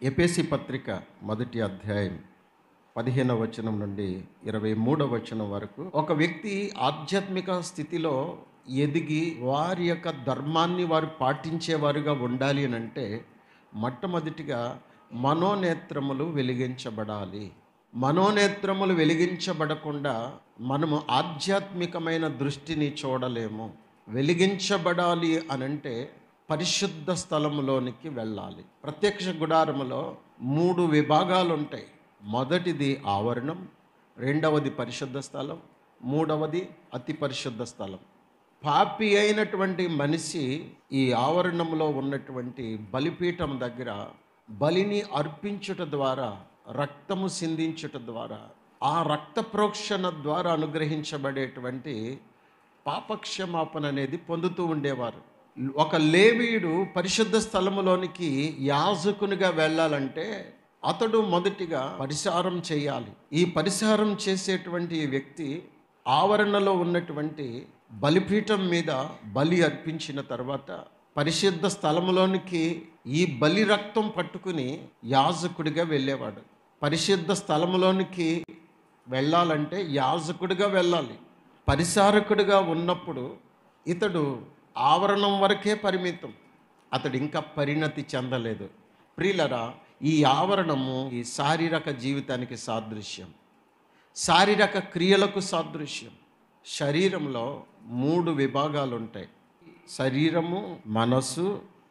ఎపేసి పత్రిక మొదటి అధ్యాయం పదిహేనవ వచనం నుండి ఇరవై మూడవ వచనం వరకు ఒక వ్యక్తి ఆధ్యాత్మిక స్థితిలో ఎదిగి వారి యొక్క ధర్మాన్ని వారు పాటించేవారుగా ఉండాలి అని అంటే మొట్టమొదటిగా మనోనేత్రములు వెలిగించబడాలి మనోనేత్రములు వెలిగించబడకుండా మనము ఆధ్యాత్మికమైన దృష్టిని చూడలేము వెలిగించబడాలి అనంటే పరిశుద్ధ స్థలములోనికి వెళ్ళాలి ప్రత్యక్ష గుడారములో మూడు విభాగాలు ఉంటాయి మొదటిది ఆవరణం రెండవది పరిశుద్ధ స్థలం మూడవది అతి పరిశుద్ధ స్థలం పాపి అయినటువంటి మనిషి ఈ ఆవరణంలో ఉన్నటువంటి బలిపీఠం దగ్గర బలిని అర్పించుట ద్వారా రక్తము సిందించుట ద్వారా ఆ రక్త ప్రోక్షణ ద్వారా అనుగ్రహించబడేటువంటి పాపక్షమాపణ అనేది పొందుతూ ఉండేవారు ఒక లేవీయుడు పరిశుద్ధ స్థలములోనికి యాజకునిగా వెళ్ళాలంటే అతడు మొదటిగా పరిసారం చేయాలి ఈ పరిసారం చేసేటువంటి ఈ వ్యక్తి ఆవరణలో ఉన్నటువంటి బలిపీఠం మీద బలి అర్పించిన తర్వాత పరిశుద్ధ స్థలములోనికి ఈ బలి రక్తం పట్టుకుని యాజకుడిగా వెళ్ళేవాడు పరిశుద్ధ స్థలములోనికి వెళ్ళాలంటే యాజకుడిగా వెళ్ళాలి పరిసారకుడిగా ఉన్నప్పుడు ఇతడు ఆవరణం వరకే పరిమితం అతడు ఇంకా పరిణతి చెందలేదు ప్రియులరా ఈ ఆవరణము ఈ శారీరక జీవితానికి సాదృశ్యం శారీరక క్రియలకు సాదృశ్యం శరీరంలో మూడు విభాగాలు ఉంటాయి శరీరము మనసు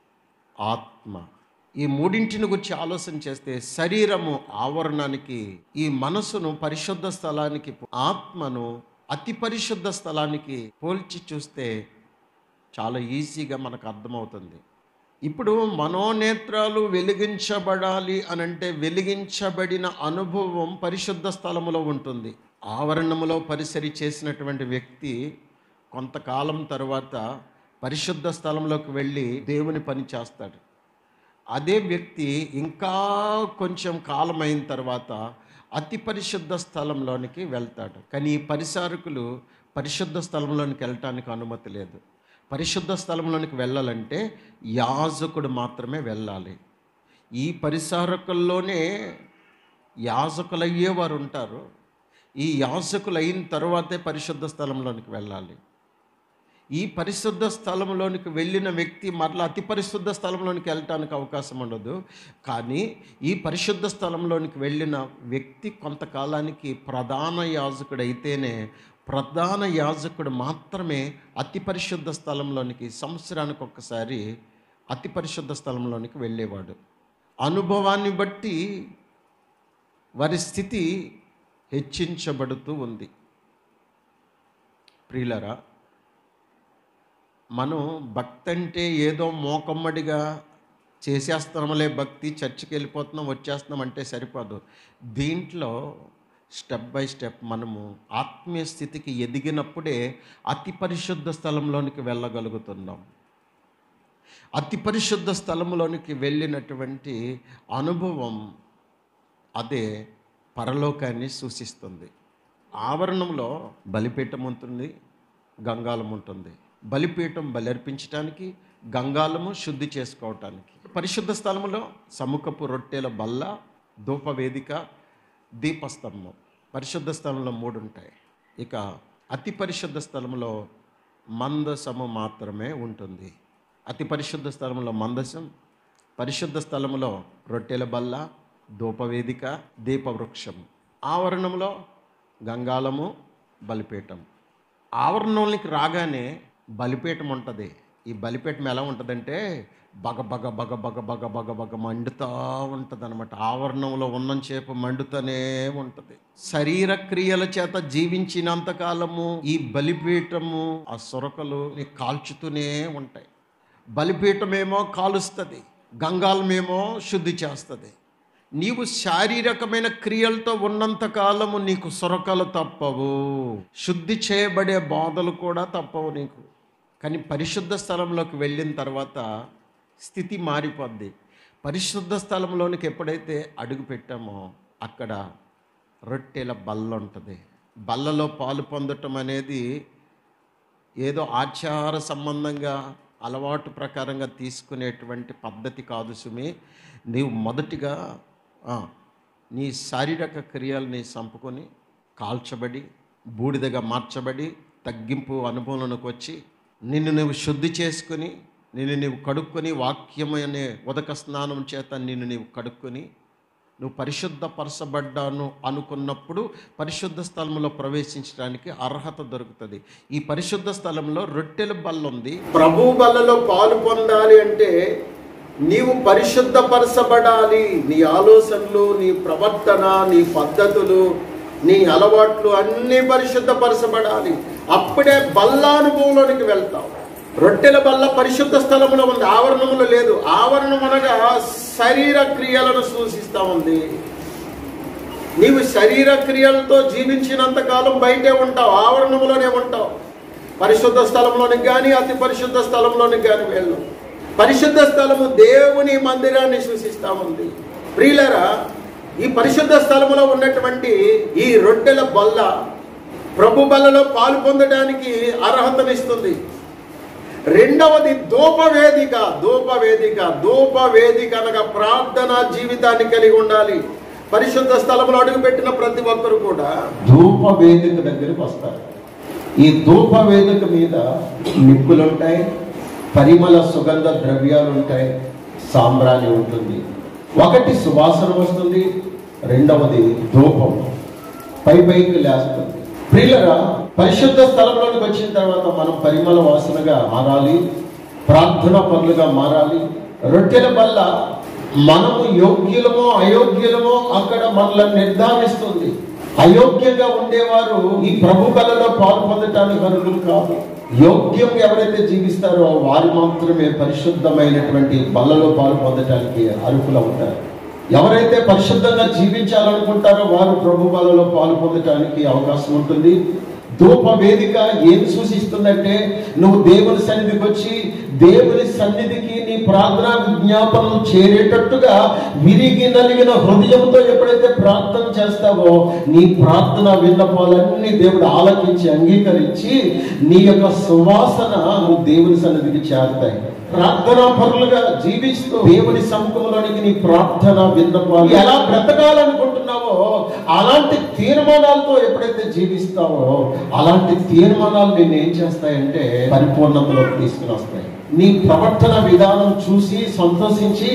ఆత్మ ఈ మూడింటిని గురించి ఆలోచన చేస్తే శరీరము ఆవరణానికి ఈ మనసును పరిశుద్ధ స్థలానికి ఆత్మను అతి పరిశుద్ధ స్థలానికి పోల్చి చూస్తే చాలా ఈజీగా మనకు అర్థమవుతుంది ఇప్పుడు మనోనేత్రాలు వెలిగించబడాలి అని అంటే వెలిగించబడిన అనుభవం పరిశుద్ధ స్థలములో ఉంటుంది ఆవరణములో పరిసరి చేసినటువంటి వ్యక్తి కొంతకాలం తర్వాత పరిశుద్ధ స్థలంలోకి వెళ్ళి దేవుని పని చేస్తాడు అదే వ్యక్తి ఇంకా కొంచెం కాలం అయిన తర్వాత అతి పరిశుద్ధ స్థలంలోనికి వెళ్తాడు కానీ ఈ పరిసారకులు పరిశుద్ధ స్థలంలోనికి వెళ్ళటానికి అనుమతి లేదు పరిశుద్ధ స్థలంలోనికి వెళ్ళాలంటే యాజకుడు మాత్రమే వెళ్ళాలి ఈ పరిసారకుల్లోనే యాజకులయ్యేవారు ఉంటారు ఈ యాజకులు అయిన తర్వాతే పరిశుద్ధ స్థలంలోనికి వెళ్ళాలి ఈ పరిశుద్ధ స్థలంలోనికి వెళ్ళిన వ్యక్తి మరలా అతి పరిశుద్ధ స్థలంలోనికి వెళ్ళటానికి అవకాశం ఉండదు కానీ ఈ పరిశుద్ధ స్థలంలోనికి వెళ్ళిన వ్యక్తి కొంతకాలానికి ప్రధాన యాజకుడు అయితేనే ప్రధాన యాజకుడు మాత్రమే అతి పరిశుద్ధ స్థలంలోనికి సంవత్సరానికి ఒక్కసారి అతి పరిశుద్ధ స్థలంలోనికి వెళ్ళేవాడు అనుభవాన్ని బట్టి వారి స్థితి హెచ్చించబడుతూ ఉంది ప్రియులరా మనం భక్తి అంటే ఏదో మోకమ్మడిగా చేసేస్తున్నాంలే భక్తి చర్చికి వెళ్ళిపోతున్నాం వచ్చేస్తున్నాం అంటే సరిపోదు దీంట్లో స్టెప్ బై స్టెప్ మనము ఆత్మీయ స్థితికి ఎదిగినప్పుడే అతి పరిశుద్ధ స్థలంలోనికి వెళ్ళగలుగుతున్నాం అతి పరిశుద్ధ స్థలంలోనికి వెళ్ళినటువంటి అనుభవం అదే పరలోకాన్ని సూచిస్తుంది ఆవరణంలో బలిపీఠం ఉంటుంది గంగాలం ఉంటుంది బలిపీఠం బలర్పించడానికి గంగాలము శుద్ధి చేసుకోవటానికి పరిశుద్ధ స్థలములో సముఖపు రొట్టెల బల్ల ధూపవేదిక దీపస్తంభం పరిశుద్ధ స్థలంలో మూడు ఉంటాయి ఇక అతి పరిశుద్ధ స్థలంలో మందసము మాత్రమే ఉంటుంది అతి పరిశుద్ధ స్థలంలో మందసం పరిశుద్ధ స్థలంలో రొట్టెల బల్ల ధూపవేదిక దీపవృక్షం ఆవరణంలో గంగాలము బలిపీఠం ఆవరణంలోకి రాగానే బలిపీఠం ఉంటుంది ఈ బలిపీఠం ఎలా ఉంటుందంటే బగ బగ బగ బగ బగ బగ బగ మండుతూ ఉంటుంది అనమాట ఆవరణంలో ఉన్నంచేపు మండుతూనే ఉంటుంది శరీర క్రియల చేత జీవించినంత కాలము ఈ బలిపీఠము ఆ సొరకలు కాల్చుతూనే ఉంటాయి బలిపీఠమేమో కాలుస్తుంది గంగాలమేమో శుద్ధి చేస్తుంది నీవు శారీరకమైన క్రియలతో ఉన్నంత కాలము నీకు సొరకలు తప్పవు శుద్ధి చేయబడే బాధలు కూడా తప్పవు నీకు కానీ పరిశుద్ధ స్థలంలోకి వెళ్ళిన తర్వాత స్థితి మారిపోద్ది పరిశుద్ధ స్థలంలోనికి ఎప్పుడైతే అడుగు పెట్టామో అక్కడ రొట్టెల బల్ల ఉంటుంది బల్లలో పాలు పొందటం అనేది ఏదో ఆచార సంబంధంగా అలవాటు ప్రకారంగా తీసుకునేటువంటి పద్ధతి కాదు సుమి నీవు మొదటిగా ఆ, నీ శారీరక క్రియల్ని చంపుకొని కాల్చబడి బూడిదగా మార్చబడి తగ్గింపు అనుభవంలోకి వచ్చి నిన్ను నువ్వు శుద్ధి చేసుకొని నిన్ను నీవు కడుక్కొని వాక్యం అనే ఉదక స్నానం చేత నిన్ను నీవు కడుక్కొని నువ్వు పరిశుద్ధపరచబడ్డాను అనుకున్నప్పుడు పరిశుద్ధ స్థలంలో ప్రవేశించడానికి అర్హత దొరుకుతుంది ఈ పరిశుద్ధ స్థలంలో రొట్టెల బల్ల ఉంది ప్రభు బల్లలో పాలు పొందాలి అంటే నీవు పరిశుద్ధపరచబడాలి నీ ఆలోచనలు నీ ప్రవర్తన నీ పద్ధతులు నీ అలవాట్లు అన్నీ పరిశుద్ధపరచబడాలి అప్పుడే బల్లానుభవంలోనికి వెళ్తావు రొట్టెల బల్ల పరిశుద్ధ స్థలంలో ఉంది ఆవరణములో లేదు ఆవరణం అనగా శరీర క్రియలను సూచిస్తూ ఉంది నీవు శరీర క్రియలతో జీవించినంత కాలం బయటే ఉంటావు ఆవరణములోనే ఉంటావు పరిశుద్ధ స్థలంలోనికి కానీ అతి పరిశుద్ధ స్థలంలోనికి కానీ వెళ్ళు పరిశుద్ధ స్థలము దేవుని మందిరాన్ని సూచిస్తూ ఉంది ప్రియులరా ఈ పరిశుద్ధ స్థలములో ఉన్నటువంటి ఈ రొట్టెల బల్ల ప్రభు బల్లలో పాలు పొందడానికి అర్హతనిస్తుంది రెండవది ధూప వేదిక ధూప వేదిక ధూప వేదిక అనగా ప్రార్థన జీవితాన్ని కలిగి ఉండాలి పరిశుద్ధ స్థలంలో అడుగుపెట్టిన ప్రతి ఒక్కరు కూడా ధూప వేదిక దగ్గరికి వస్తారు ఈ ధూప వేదిక మీద నిప్పులు ఉంటాయి పరిమళ సుగంధ ద్రవ్యాలు ఉంటాయి సాంబ్రాణి ఉంటుంది ఒకటి సువాసన వస్తుంది రెండవది ధూపం పై పైకి లేస్తుంది ప్రియులరా పరిశుద్ధ స్థలంలోకి వచ్చిన తర్వాత మనం పరిమళ వాసనగా మారాలి ప్రార్థన పనులుగా మారాలి రొట్టెల వల్ల మనము యోగ్యులమో అయోగ్యులమో అక్కడ మనల్ని నిర్ధారిస్తుంది అయోగ్యంగా ఉండేవారు ఈ ప్రభు బలలో పాలు పొందటానికి అర్హులు కాదు యోగ్యం ఎవరైతే జీవిస్తారో వారు మాత్రమే పరిశుద్ధమైనటువంటి బల్లలో పాలు పొందటానికి అర్హులు అవుతారు ఎవరైతే పరిశుద్ధంగా జీవించాలనుకుంటారో వారు ప్రభు బలలో పాలు పొందటానికి అవకాశం ఉంటుంది ధూప వేదిక ఏం సూచిస్తుందంటే నువ్వు దేవుని సన్నిధికి వచ్చి దేవుని సన్నిధికి నీ ప్రార్థనా విజ్ఞాపనలు చేరేటట్టుగా విరిగి నలిగిన హృదయంతో ఎప్పుడైతే ప్రార్థన చేస్తావో నీ ప్రార్థన విన్నపాలన్నీ దేవుడు ఆలకించి అంగీకరించి నీ యొక్క సువాసన నువ్వు దేవుని సన్నిధికి చేరుతాయి ప్రార్థనా పరులుగా జీవిస్తూ దేవుని సముఖంలోనికి నీ ప్రార్థన విన్నపాలు ఎలా బ్రతకాలనుకుంటున్నావో అలాంటి తీర్మానాలతో ఎప్పుడైతే జీవిస్తావో అలాంటి తీర్మానాలు నేను ఏం చేస్తాయంటే పరిపూర్ణతలోకి తీసుకుని వస్తాయి నీ ప్రవర్తన విధానం చూసి సంతోషించి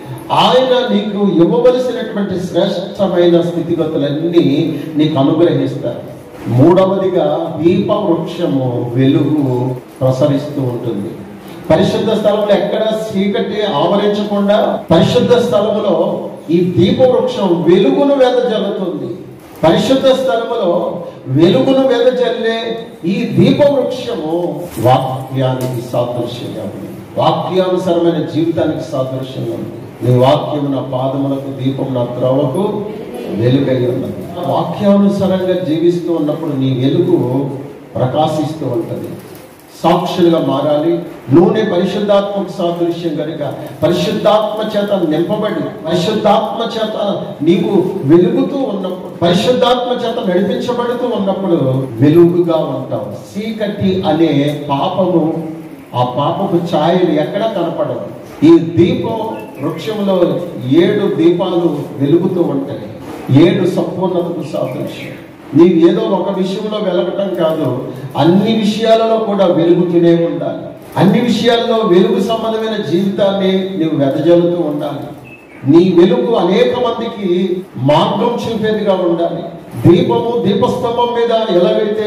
ఆయన నీకు ఇవ్వవలసినటువంటి శ్రేష్టమైన స్థితిగతులన్నీ నీకు అనుగ్రహిస్తారు మూడవదిగా దీప వృక్షము వెలుగు ప్రసరిస్తూ ఉంటుంది పరిశుద్ధ స్థలంలో ఎక్కడ చీకటి ఆవరించకుండా పరిశుద్ధ స్థలములో ఈ దీప వృక్షం వెలుగును వెదజల్లుతుంది పరిశుద్ధ స్థలములో వెలుగును వెదజల్లే ఈ దీప వృక్షము వాక్యానికి సాదృశ్యంగా ఉంది వాక్యానుసరమైన జీవితానికి సాదృశ్యంగా ఉంది నీ వాక్యము నా పాదములకు దీపం నా త్రోవకు వెలుగై ఉన్నది వాక్యానుసారంగా జీవిస్తూ ఉన్నప్పుడు నీ వెలుగు ప్రకాశిస్తూ ఉంటుంది సాక్షులుగా మారాలి నూనె పరిశుద్ధాత్మకు సాదృశ్యం కనుక పరిశుద్ధాత్మ చేత నింపబడి పరిశుద్ధాత్మ చేత నీవు వెలుగుతూ ఉన్నప్పుడు పరిశుద్ధాత్మ చేత నడిపించబడుతూ ఉన్నప్పుడు వెలుగుగా ఉంటావు చీకటి అనే పాపము ఆ పాపపు ఛాయలు ఎక్కడ కనపడవు ఈ దీపం వృక్షంలో ఏడు దీపాలు వెలుగుతూ ఉంటాయి ఏడు సంపూర్ణతకు సాదృశ్యం నీవు ఏదో ఒక విషయంలో వెలగటం కాదు అన్ని విషయాలలో కూడా వెలుగుతూనే ఉండాలి అన్ని విషయాల్లో వెలుగు సంబంధమైన జీవితాన్ని నీవు వెదజల్లుతూ ఉండాలి నీ వెలుగు అనేక మందికి మార్గం చూపేదిగా ఉండాలి దీపము దీపస్తంభం మీద ఎలాగైతే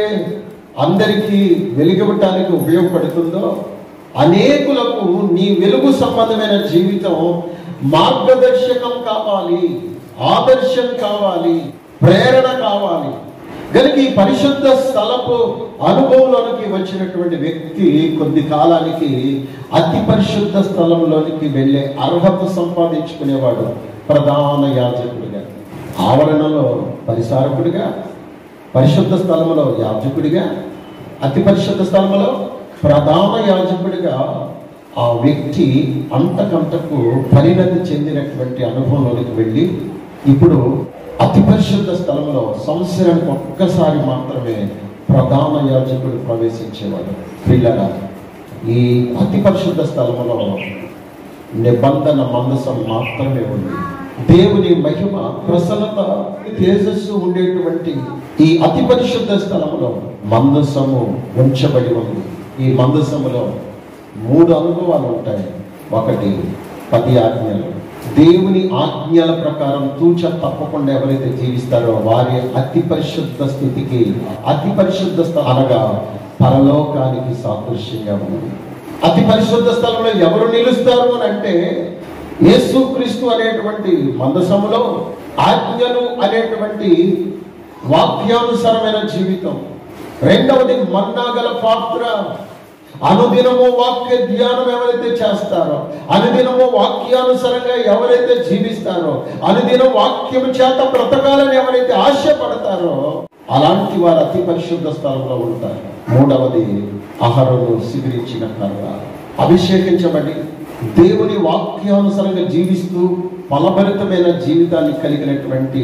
అందరికీ వెలిగివ్వటానికి ఉపయోగపడుతుందో అనేకులకు నీ వెలుగు సంబంధమైన జీవితం మార్గదర్శకం కావాలి ఆదర్శం కావాలి ప్రేరణ కావాలి కనుక ఈ పరిశుద్ధ స్థలపు అనుభవంలోనికి వచ్చినటువంటి వ్యక్తి కొద్ది కాలానికి అతి పరిశుద్ధ స్థలంలోనికి వెళ్ళే అర్హత సంపాదించుకునేవాడు ప్రధాన యాజకుడిగా ఆవరణలో పరిసారకుడిగా పరిశుద్ధ స్థలములో యాజకుడిగా అతి పరిశుద్ధ స్థలములో ప్రధాన యాజకుడిగా ఆ వ్యక్తి అంతకంతకు పరిణతి చెందినటువంటి అనుభవంలోనికి వెళ్ళి ఇప్పుడు అతి పరిశుద్ధ స్థలంలో సంవత్సరానికి ఒక్కసారి మాత్రమే ప్రధాన యాజకుడు ప్రవేశించేవాడు పిల్లల ఈ అతి పరిశుద్ధ స్థలంలో నిబంధన మందసం మాత్రమే ఉంది దేవుని మహిమ ప్రసన్నత తేజస్సు ఉండేటువంటి ఈ అతి పరిశుద్ధ స్థలంలో మందసము ఉంచబడి ఉంది ఈ మందసములో మూడు అనుభవాలు ఉంటాయి ఒకటి పది ఆజ్ఞలు దేవుని ఆజ్ఞల ప్రకారం తూచ తప్పకుండా ఎవరైతే జీవిస్తారో వారి అతి పరిశుద్ధ స్థితికి అతి పరిశుద్ధ స్థ- అనగా పరలోకానికి సాదృశ్యంగా ఉంది అతి పరిశుద్ధ స్థలంలో ఎవరు నిలుస్తారు అని అంటే యేసుక్రీస్తు అనేటువంటి మందసములో ఆజ్ఞలు అనేటువంటి వాక్యానుసారమైన జీవితం రెండవది మన్నాగల పాత్ర అనుదినము వాక్య ధ్యానం ఎవరైతే చేస్తారో అనుదినము వాక్యానుసారంగా ఎవరైతే జీవిస్తారో అనుదినం వాక్యము చేత బ్రతకాలని ఎవరైతే ఆశపడతారో అలాంటి వారు అతి పరిశుద్ధ స్థలంలో ఉంటారు మూడవది అహరును శిబిరించిన కర్ర అభిషేకించబడి దేవుని వాక్యానుసారంగా జీవిస్తూ ఫలభరితమైన జీవితాన్ని కలిగినటువంటి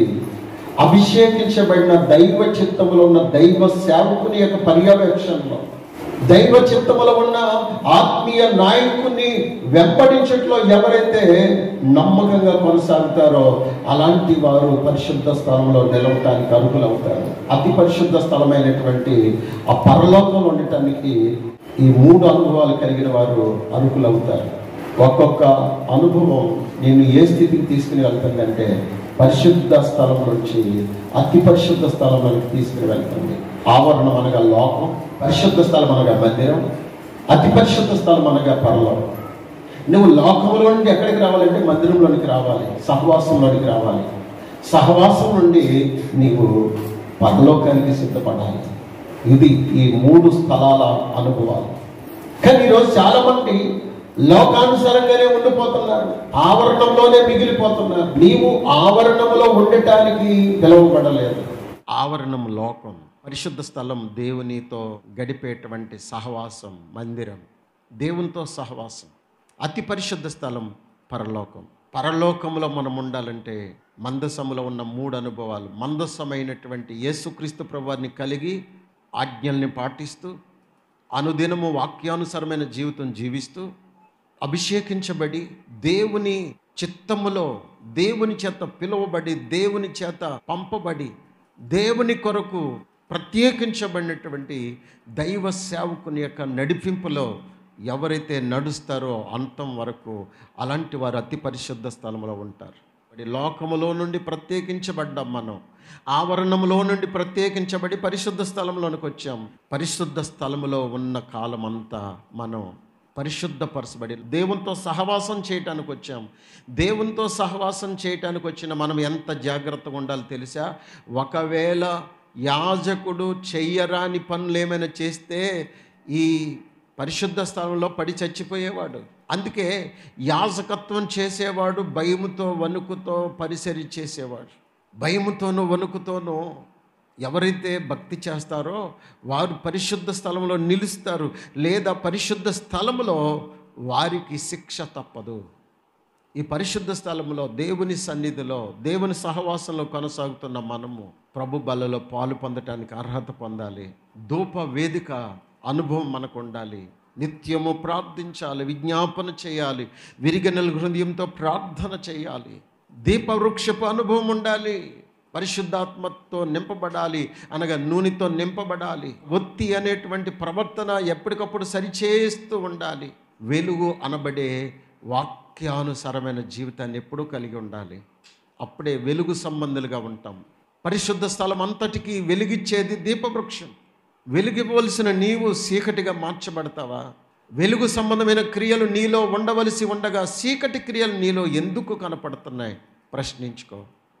అభిషేకించబడిన దైవ చిత్తములో ఉన్న దైవ సేవకుని యొక్క పర్యవేక్షణలో దైవ చిత్తములో ఉన్న ఆత్మీయ నాయకుని వెంబడించట్లో ఎవరైతే నమ్మకంగా కొనసాగుతారో అలాంటి వారు పరిశుద్ధ స్థలంలో నిలవటానికి అర్హులవుతారు అతి పరిశుద్ధ స్థలమైనటువంటి ఆ పరలోకంలో ఉండటానికి ఈ మూడు అనుభవాలు కలిగిన వారు అర్హులవుతారు ఒక్కొక్క అనుభవం నేను ఏ స్థితికి తీసుకుని వెళ్తుందంటే పరిశుద్ధ స్థలం నుంచి అతి పరిశుద్ధ స్థలంలోకి తీసుకుని వెళ్తుంది ఆవరణం అనగా లోకం పరిశుద్ధ స్థలం అనగా మందిరం అతి పరిశుద్ధ స్థలం అనగా పరలోకం నువ్వు లోకంలో నుండి ఎక్కడికి రావాలంటే మందిరంలోనికి రావాలి సహవాసంలోనికి రావాలి సహవాసం నుండి నీవు పరలోకానికి సిద్ధపడాలి ఇది ఈ మూడు స్థలాల అనుభవాలు కానీ ఈరోజు చాలా మంది లోకానుసారంగానే ఉండిపోతున్నారు ఆవరణంలోనే మిగిలిపోతున్నారు నీవు ఆవరణంలో ఉండటానికి పిలువబడలేదు ఆవరణం లోకం పరిశుద్ధ స్థలం దేవునితో గడిపేటువంటి సహవాసం మందిరం దేవునితో సహవాసం అతి పరిశుద్ధ స్థలం పరలోకం పరలోకంలో మనం ఉండాలంటే మందసములో ఉన్న మూడు అనుభవాలు మందసమైనటువంటి యేసుక్రీస్తు ప్రభువారిని కలిగి ఆజ్ఞల్ని పాటిస్తూ అనుదినము వాక్యానుసారమైన జీవితం జీవిస్తూ అభిషేకించబడి దేవుని చిత్తములో దేవుని చేత పిలువబడి దేవుని చేత పంపబడి దేవుని కొరకు ప్రత్యేకించబడినటువంటి దైవ సేవకుని యొక్క నడిపింపులో ఎవరైతే నడుస్తారో అంతం వరకు అలాంటి వారు అతి పరిశుద్ధ స్థలంలో ఉంటారు మరి లోకములో నుండి ప్రత్యేకించబడ్డాం మనం ఆవరణములో నుండి ప్రత్యేకించబడి పరిశుద్ధ స్థలంలోనికి వచ్చాం పరిశుద్ధ స్థలములో ఉన్న కాలం అంతా మనం పరిశుద్ధపరచబడి దేవునితో సహవాసం చేయటానికి వచ్చాం దేవునితో సహవాసం చేయటానికి వచ్చిన మనం ఎంత జాగ్రత్తగా ఉండాలో తెలుసా ఒకవేళ యాజకుడు చెయ్యరాని పనులు ఏమైనా చేస్తే ఈ పరిశుద్ధ స్థలంలో పడి చచ్చిపోయేవాడు అందుకే యాజకత్వం చేసేవాడు భయముతో వణుకుతో పరిసరి చేసేవాడు భయముతోనూ వణుకుతోనూ ఎవరైతే భక్తి చేస్తారో వారు పరిశుద్ధ స్థలంలో నిలుస్తారు లేదా పరిశుద్ధ స్థలంలో వారికి శిక్ష తప్పదు ఈ పరిశుద్ధ స్థలంలో దేవుని సన్నిధిలో దేవుని సహవాసంలో కొనసాగుతున్న మనము ప్రభు బలలో పాలు పొందటానికి అర్హత పొందాలి ధూప వేదిక అనుభవం మనకు ఉండాలి నిత్యము ప్రార్థించాలి విజ్ఞాపన చేయాలి విరిగనల హృదయంతో ప్రార్థన చేయాలి దీపవృక్షపు అనుభవం ఉండాలి పరిశుద్ధాత్మతో నింపబడాలి అనగా నూనెతో నింపబడాలి ఒత్తి అనేటువంటి ప్రవర్తన ఎప్పటికప్పుడు సరిచేస్తూ ఉండాలి వెలుగు అనబడే వాక్యానుసారమైన జీవితాన్ని ఎప్పుడూ కలిగి ఉండాలి అప్పుడే వెలుగు సంబంధులుగా ఉంటాం పరిశుద్ధ స్థలం అంతటికీ వెలుగిచ్చేది దీపవృక్షం వెలుగివ్వవలసిన నీవు చీకటిగా మార్చబడతావా వెలుగు సంబంధమైన క్రియలు నీలో ఉండవలసి ఉండగా చీకటి క్రియలు నీలో ఎందుకు కనపడుతున్నాయి ప్రశ్నించుకో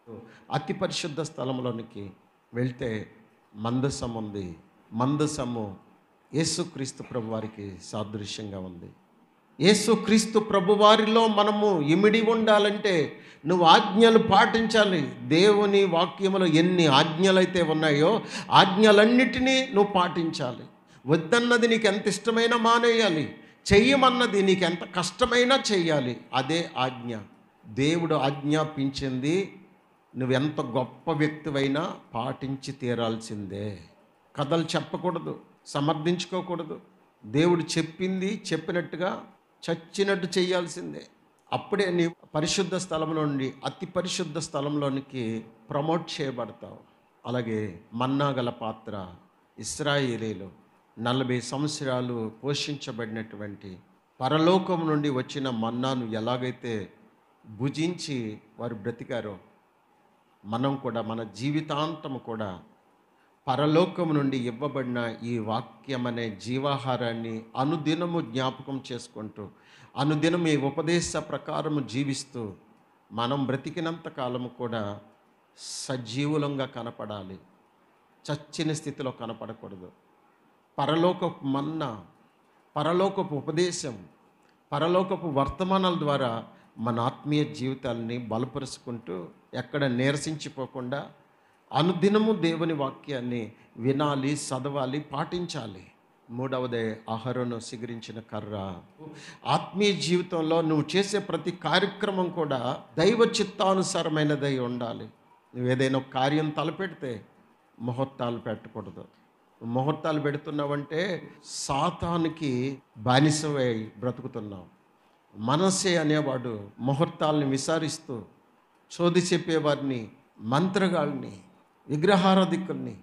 అతి పరిశుద్ధ స్థలంలోనికి వెళ్తే మందసం ఉంది మందసము యేసుక్రీస్తు ప్రభు వారికి సాదృశ్యంగా ఉంది యేసుక్రీస్తు ప్రభువారిలో మనము ఇమిడి ఉండాలంటే నువ్వు ఆజ్ఞలు పాటించాలి దేవుని వాక్యములో ఎన్ని ఆజ్ఞలైతే ఉన్నాయో ఆజ్ఞలన్నిటినీ నువ్వు పాటించాలి వద్దన్నది నీకు ఎంత ఇష్టమైనా మానేయాలి చెయ్యమన్నది నీకు ఎంత కష్టమైనా చెయ్యాలి అదే ఆజ్ఞ దేవుడు ఆజ్ఞాపించింది నువ్వెంత గొప్ప వ్యక్తివైనా పాటించి తీరాల్సిందే కథలు చెప్పకూడదు సమర్థించుకోకూడదు దేవుడు చెప్పింది చెప్పినట్టుగా చచ్చినట్టు చేయాల్సిందే అప్పుడే నీ పరిశుద్ధ స్థలం నుండి అతి పరిశుద్ధ స్థలంలోనికి ప్రమోట్ చేయబడతావు అలాగే మన్నా గల పాత్ర ఇస్రాయేలీలు నలభై సంవత్సరాలు పోషించబడినటువంటి పరలోకం నుండి వచ్చిన మన్నాను ఎలాగైతే భుజించి వారు బ్రతికారో మనం కూడా మన జీవితాంతం కూడా పరలోకం నుండి ఇవ్వబడిన ఈ వాక్యం అనే జీవాహారాన్ని అనుదినము జ్ఞాపకం చేసుకుంటూ అనుదినం ఈ ఉపదేశ ప్రకారము జీవిస్తూ మనం బ్రతికినంత కాలము కూడా సజీవులంగా కనపడాలి చచ్చిన స్థితిలో కనపడకూడదు పరలోకపు మన్నా పరలోకపు ఉపదేశం పరలోకపు వర్తమానాల ద్వారా మన ఆత్మీయ జీవితాలని బలపరుచుకుంటూ ఎక్కడ నీరసించిపోకుండా అనుదినము దేవుని వాక్యాన్ని వినాలి చదవాలి పాటించాలి మూడవదే ఆహారంను సిగరించిన కర్ర ఆత్మీయ జీవితంలో నువ్వు చేసే ప్రతి కార్యక్రమం కూడా దైవ చిత్తానుసారమైనదై ఉండాలి నువ్వు ఏదైనా ఒక కార్యం తలపెడితే ముహూర్తాలు పెట్టకూడదు ముహూర్తాలు పెడుతున్నావంటే సాతానికి బానిసవై బ్రతుకుతున్నావు మనసే అనేవాడు ముహూర్తాలను విసారిస్తూ చోది చెప్పేవారిని మంత్రగాళ్ళని విగ్రహారాధికుల్ని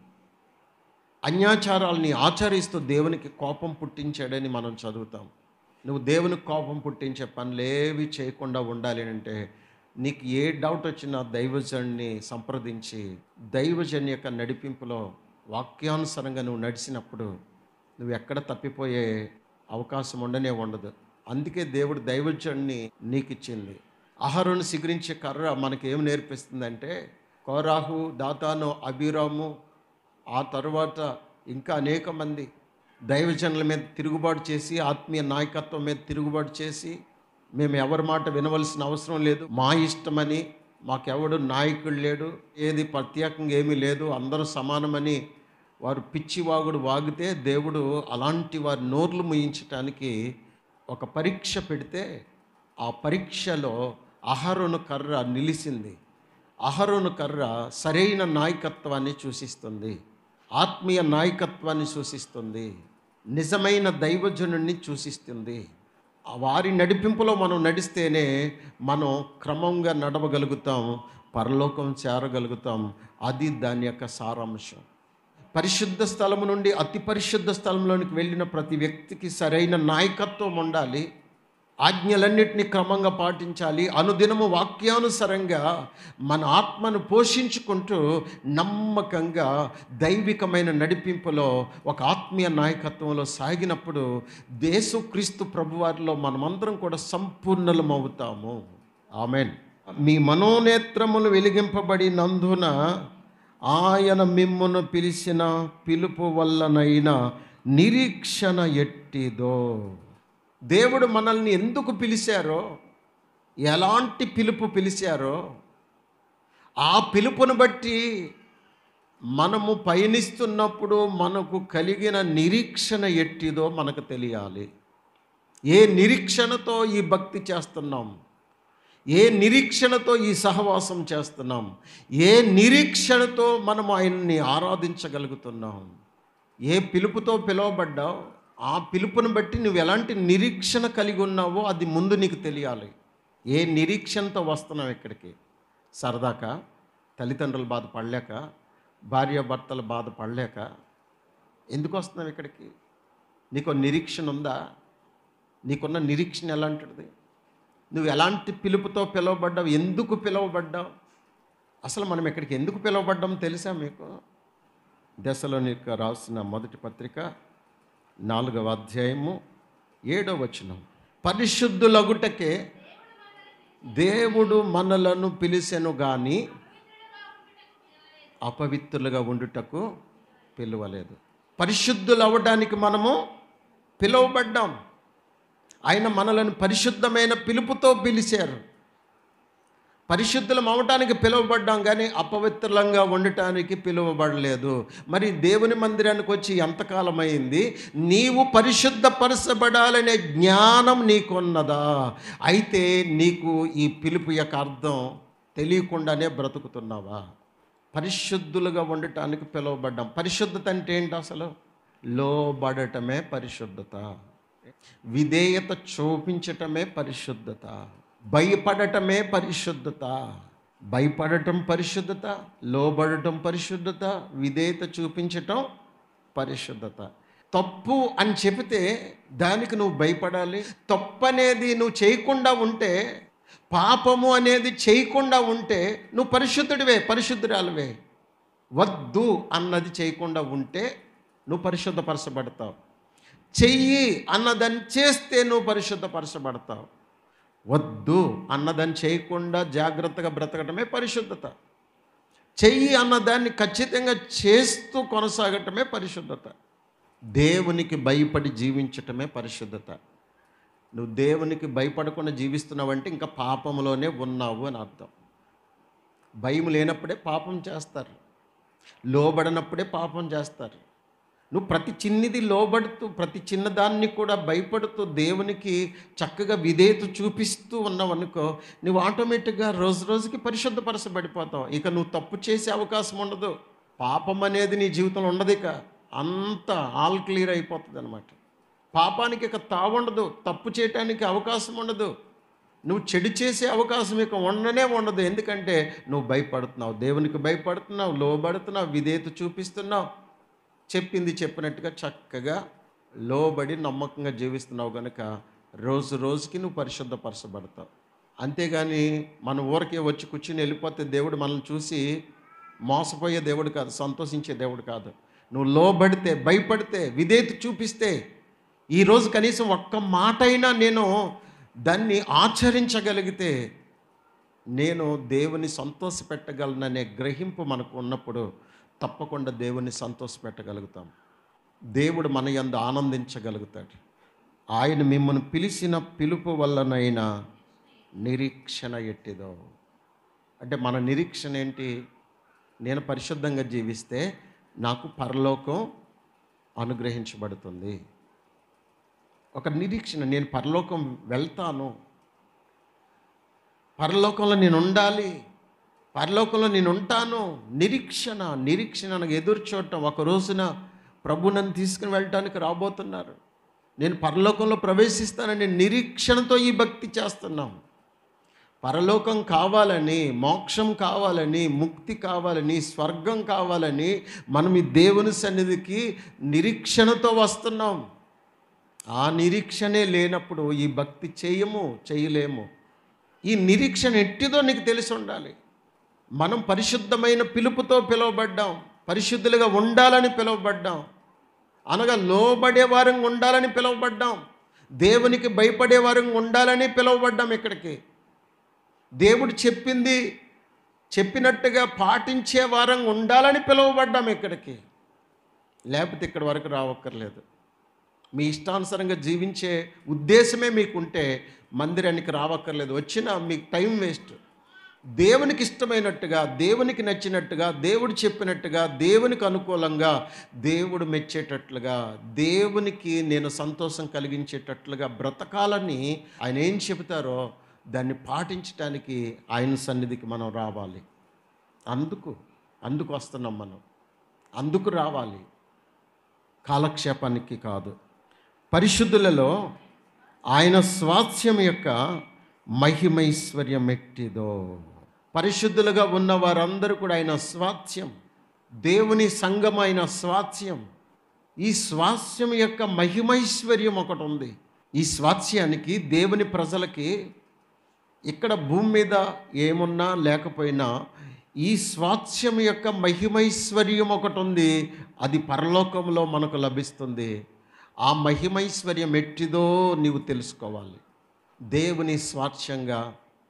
అన్యాచారాల్ని ఆచరిస్తూ దేవునికి కోపం పుట్టించాడని మనం చదువుతాం నువ్వు దేవునికి కోపం పుట్టించే పనులేవి చేయకుండా ఉండాలి అంటే నీకు ఏ డౌట్ వచ్చినా దైవజన్ని సంప్రదించి దైవజన్ యొక్క నడిపింపులో వాక్యానుసారంగా నువ్వు నడిచినప్పుడు నువ్వు ఎక్కడ తప్పిపోయే అవకాశం ఉండనే ఉండదు అందుకే దేవుడు దైవజన్ని నీకు ఇచ్చింది ఆహారాన్ని సిగురించే కర్ర మనకి ఏం నేర్పిస్తుందంటే కోరాహు దాతాను అభిరాము ఆ తర్వాత ఇంకా అనేక మంది దైవజనుల మీద తిరుగుబాటు చేసి ఆత్మీయ నాయకత్వం మీద తిరుగుబాటు చేసి మేము ఎవరి మాట వినవలసిన అవసరం లేదు మా ఇష్టమని మాకెవడు నాయకుడు లేడు ఏది ప్రత్యేకంగా ఏమీ లేదు అందరూ సమానమని వారు పిచ్చివాగుడు వాగితే దేవుడు అలాంటి వారి నోర్లు ముయించటానికి ఒక పరీక్ష పెడితే ఆ పరీక్షలో అహరోను కర్ర నిలిచింది అహరోను కర్ర సరైన నాయకత్వాన్ని సూచిస్తుంది ఆత్మీయ నాయకత్వాన్ని సూచిస్తుంది నిజమైన దైవజనుణ్ణి సూచిస్తుంది ఆ వారి నడిపింపులో మనం నడిస్తేనే మనం క్రమంగా నడవగలుగుతాం పరలోకం చేరగలుగుతాం అది దాని యొక్క సారాంశం పరిశుద్ధ స్థలము నుండి అతి పరిశుద్ధ స్థలంలోనికి వెళ్ళిన ప్రతి వ్యక్తికి సరైన నాయకత్వం ఉండాలి ఆజ్ఞలన్నింటినీ క్రమంగా పాటించాలి అనుదినము వాక్యానుసారంగా మన ఆత్మను పోషించుకుంటూ నమ్మకంగా దైవికమైన నడిపింపులో ఒక ఆత్మీయ నాయకత్వంలో సాగినప్పుడు దేశక్రీస్తు ప్రభువారిలో మనమందరం కూడా సంపూర్ణలం అవుతాము ఆమెన్ మీ మనోనేత్రములు వెలిగింపబడినందున ఆయన మిమ్మును పిలిచిన పిలుపు వల్లనైనా నిరీక్షణ ఎట్టిదో దేవుడు మనల్ని ఎందుకు పిలిచారో ఎలాంటి పిలుపు పిలిచారో ఆ పిలుపును బట్టి మనము పయనిస్తున్నప్పుడు మనకు కలిగిన నిరీక్షణ ఎట్టిదో మనకు తెలియాలి ఏ నిరీక్షణతో ఈ భక్తి చేస్తున్నాం ఏ నిరీక్షణతో ఈ సహవాసం చేస్తున్నాం ఏ నిరీక్షణతో మనం ఆయన్ని ఆరాధించగలుగుతున్నాం ఏ పిలుపుతో పిలువబడ్డావు ఆ పిలుపును బట్టి నువ్వు ఎలాంటి నిరీక్షణ కలిగి ఉన్నావో అది ముందు నీకు తెలియాలి ఏ నిరీక్షణతో వస్తున్నావు ఇక్కడికి సరదాకా తల్లిదండ్రులు బాధపడలేక భార్యాభర్తలు బాధపడలేక ఎందుకు వస్తున్నావు ఇక్కడికి నీకు నిరీక్షణ ఉందా నీకున్న నిరీక్షణ ఎలాంటిది నువ్వు ఎలాంటి పిలుపుతో పిలువబడ్డావు ఎందుకు పిలువబడ్డావు అసలు మనం ఇక్కడికి ఎందుకు పిలువబడ్డాం తెలుసా మీకు దశలోని రాసిన మొదటి పత్రిక నాలుగవ అధ్యాయము ఏడవ వచనం పరిశుద్ధులగుటకే దేవుడు మనలను పిలిచెను గాని అపవిత్రులుగా ఉండుటకు పిలువలేదు పరిశుద్ధులు అవ్వడానికి మనము పిలువబడ్డాం ఆయన మనలను పరిశుద్ధమైన పిలుపుతో పిలిచారు పరిశుద్ధులం అవటానికి పిలువబడ్డాం కానీ అపవిత్రులంగా ఉండటానికి పిలువబడలేదు మరి దేవుని మందిరానికి వచ్చి ఎంతకాలం అయింది నీవు పరిశుద్ధపరచబడాలనే జ్ఞానం నీకున్నదా అయితే నీకు ఈ పిలుపు యొక్క అర్థం తెలియకుండానే బ్రతుకుతున్నావా పరిశుద్ధులుగా ఉండటానికి పిలువబడ్డాం పరిశుద్ధత అంటే ఏంటి అసలు లోబడటమే పరిశుద్ధత విధేయత చూపించటమే పరిశుద్ధత భయపడటమే పరిశుద్ధత భయపడటం పరిశుద్ధత లోబడటం పరిశుద్ధత విధేయత చూపించటం పరిశుద్ధత తప్పు అని చెబితే దానికి నువ్వు భయపడాలి తప్పు అనేది నువ్వు చేయకుండా ఉంటే పాపము అనేది చేయకుండా ఉంటే నువ్వు పరిశుద్ధుడివే పరిశుద్ధురాలువే వద్దు అన్నది చేయకుండా ఉంటే నువ్వు పరిశుద్ధపరచబడతావు చెయ్యి అన్నదాన్ని చేస్తే నువ్వు పరిశుద్ధపరచబడతావు వద్దు అన్నదాన్ని చేయకుండా జాగ్రత్తగా బ్రతకటమే పరిశుద్ధత చెయ్యి అన్నదాన్ని ఖచ్చితంగా చేస్తూ కొనసాగటమే పరిశుద్ధత దేవునికి భయపడి జీవించటమే పరిశుద్ధత నువ్వు దేవునికి భయపడకుండా జీవిస్తున్నావంటే ఇంకా పాపంలోనే ఉన్నావు అని అర్థం భయం లేనప్పుడే పాపం చేస్తారు లోబడినప్పుడే పాపం చేస్తారు నువ్వు ప్రతి చిన్నది లోబడుతూ ప్రతి చిన్నదాన్ని కూడా భయపడుతూ దేవునికి చక్కగా విధేయత చూపిస్తూ ఉన్నావు అనుకో నువ్వు ఆటోమేటిక్గా రోజు రోజుకి పరిశుద్ధపరచబడిపోతావు ఇక నువ్వు తప్పు చేసే అవకాశం ఉండదు పాపం అనేది నీ జీవితంలో ఉండదు ఇక అంత ఆల్ క్లియర్ అయిపోతుంది అనమాట పాపానికి ఇక తావుండదు తప్పు చేయటానికి అవకాశం ఉండదు నువ్వు చెడు చేసే అవకాశం ఇక ఉండనే ఉండదు ఎందుకంటే నువ్వు భయపడుతున్నావు దేవునికి భయపడుతున్నావు లోబడుతున్నావు విధేయత చూపిస్తున్నావు చెప్పింది చెప్పినట్టుగా చక్కగా లోబడి నమ్మకంగా జీవిస్తున్నావు కనుక రోజు రోజుకి నువ్వు పరిశుద్ధపరచబడతావు అంతేగాని మన ఊరికే వచ్చి కూర్చుని వెళ్ళిపోతే దేవుడు మనల్ని చూసి మోసపోయే దేవుడు కాదు సంతోషించే దేవుడు కాదు నువ్వు లోబడితే భయపడితే విధేయత చూపిస్తే ఈరోజు కనీసం ఒక్క మాట అయినా నేను దాన్ని ఆచరించగలిగితే నేను దేవుని సంతోషపెట్టగలననే గ్రహింపు మనకు ఉన్నప్పుడు తప్పకుండా దేవుని సంతోషపెట్టగలుగుతాం దేవుడు మన యందు ఆనందించగలుగుతాడు ఆయన మిమ్మల్ని పిలిచిన పిలుపు వల్లనైనా నిరీక్షణ ఎట్టిదో అంటే మన నిరీక్షణ ఏంటి నేను పరిశుద్ధంగా జీవిస్తే నాకు పరలోకం అనుగ్రహించబడుతుంది ఒక నిరీక్షణ నేను పరలోకం వెళ్తాను పరలోకంలో నేను ఉండాలి పరలోకంలో నేను ఉంటాను నిరీక్షణ నిరీక్షణ నాకు ఎదురు చూడటం ఒక రోజున ప్రభు నన్ను తీసుకుని వెళ్ళటానికి రాబోతున్నారు నేను పరలోకంలో ప్రవేశిస్తానని నిరీక్షణతో ఈ భక్తి చేస్తున్నాం పరలోకం కావాలని మోక్షం కావాలని ముక్తి కావాలని స్వర్గం కావాలని మనం ఈ దేవుని సన్నిధికి నిరీక్షణతో వస్తున్నాం ఆ నిరీక్షణే లేనప్పుడు ఈ భక్తి చేయము చేయలేము ఈ నిరీక్షణ ఎట్టిదో నీకు తెలిసి ఉండాలి మనం పరిశుద్ధమైన పిలుపుతో పిలువబడ్డాం పరిశుద్ధులుగా ఉండాలని పిలువబడ్డాం అనగా లోబడే వారంగా ఉండాలని పిలువబడ్డాం దేవునికి భయపడే వారంగా ఉండాలని పిలువబడ్డాం ఇక్కడికి దేవుడు చెప్పింది చెప్పినట్టుగా పాటించే వారంగా ఉండాలని పిలువబడ్డాం ఇక్కడికి లేకపోతే ఇక్కడి వరకు రావక్కర్లేదు మీ ఇష్టానుసారంగా జీవించే ఉద్దేశమే మీకుంటే మందిరానికి రావక్కర్లేదు వచ్చినా మీకు టైం వేస్ట్ దేవునికి ఇష్టమైనట్టుగా దేవునికి నచ్చినట్టుగా దేవుడు చెప్పినట్టుగా దేవునికి అనుకూలంగా దేవుడు మెచ్చేటట్లుగా దేవునికి నేను సంతోషం కలిగించేటట్లుగా బ్రతకాలని ఆయన ఏం చెబుతారో దాన్ని పాటించడానికి ఆయన సన్నిధికి మనం రావాలి అందుకు అందుకు వస్తున్నాం మనం అందుకు రావాలి కాలక్షేపానికి కాదు పరిశుద్ధులలో ఆయన స్వాస్థ్యం యొక్క మహిమైశ్వర్యం ఎట్టిదో పరిశుద్ధులుగా ఉన్న వారందరూ కూడా ఆయన స్వాస్థ్యం దేవుని సంఘమైన స్వాస్థ్యం ఈ స్వాస్థ్యం యొక్క మహిమైశ్వర్యం ఒకటి ఉంది ఈ స్వాస్థ్యానికి దేవుని ప్రజలకి ఇక్కడ భూమి మీద ఏమున్నా లేకపోయినా ఈ స్వాస్థ్యం యొక్క మహిమైశ్వర్యం ఒకటి ఉంది అది పరలోకంలో మనకు లభిస్తుంది ఆ మహిమైశ్వర్యం ఎట్టిదో నీవు తెలుసుకోవాలి దేవుని స్వాస్థ్యంగా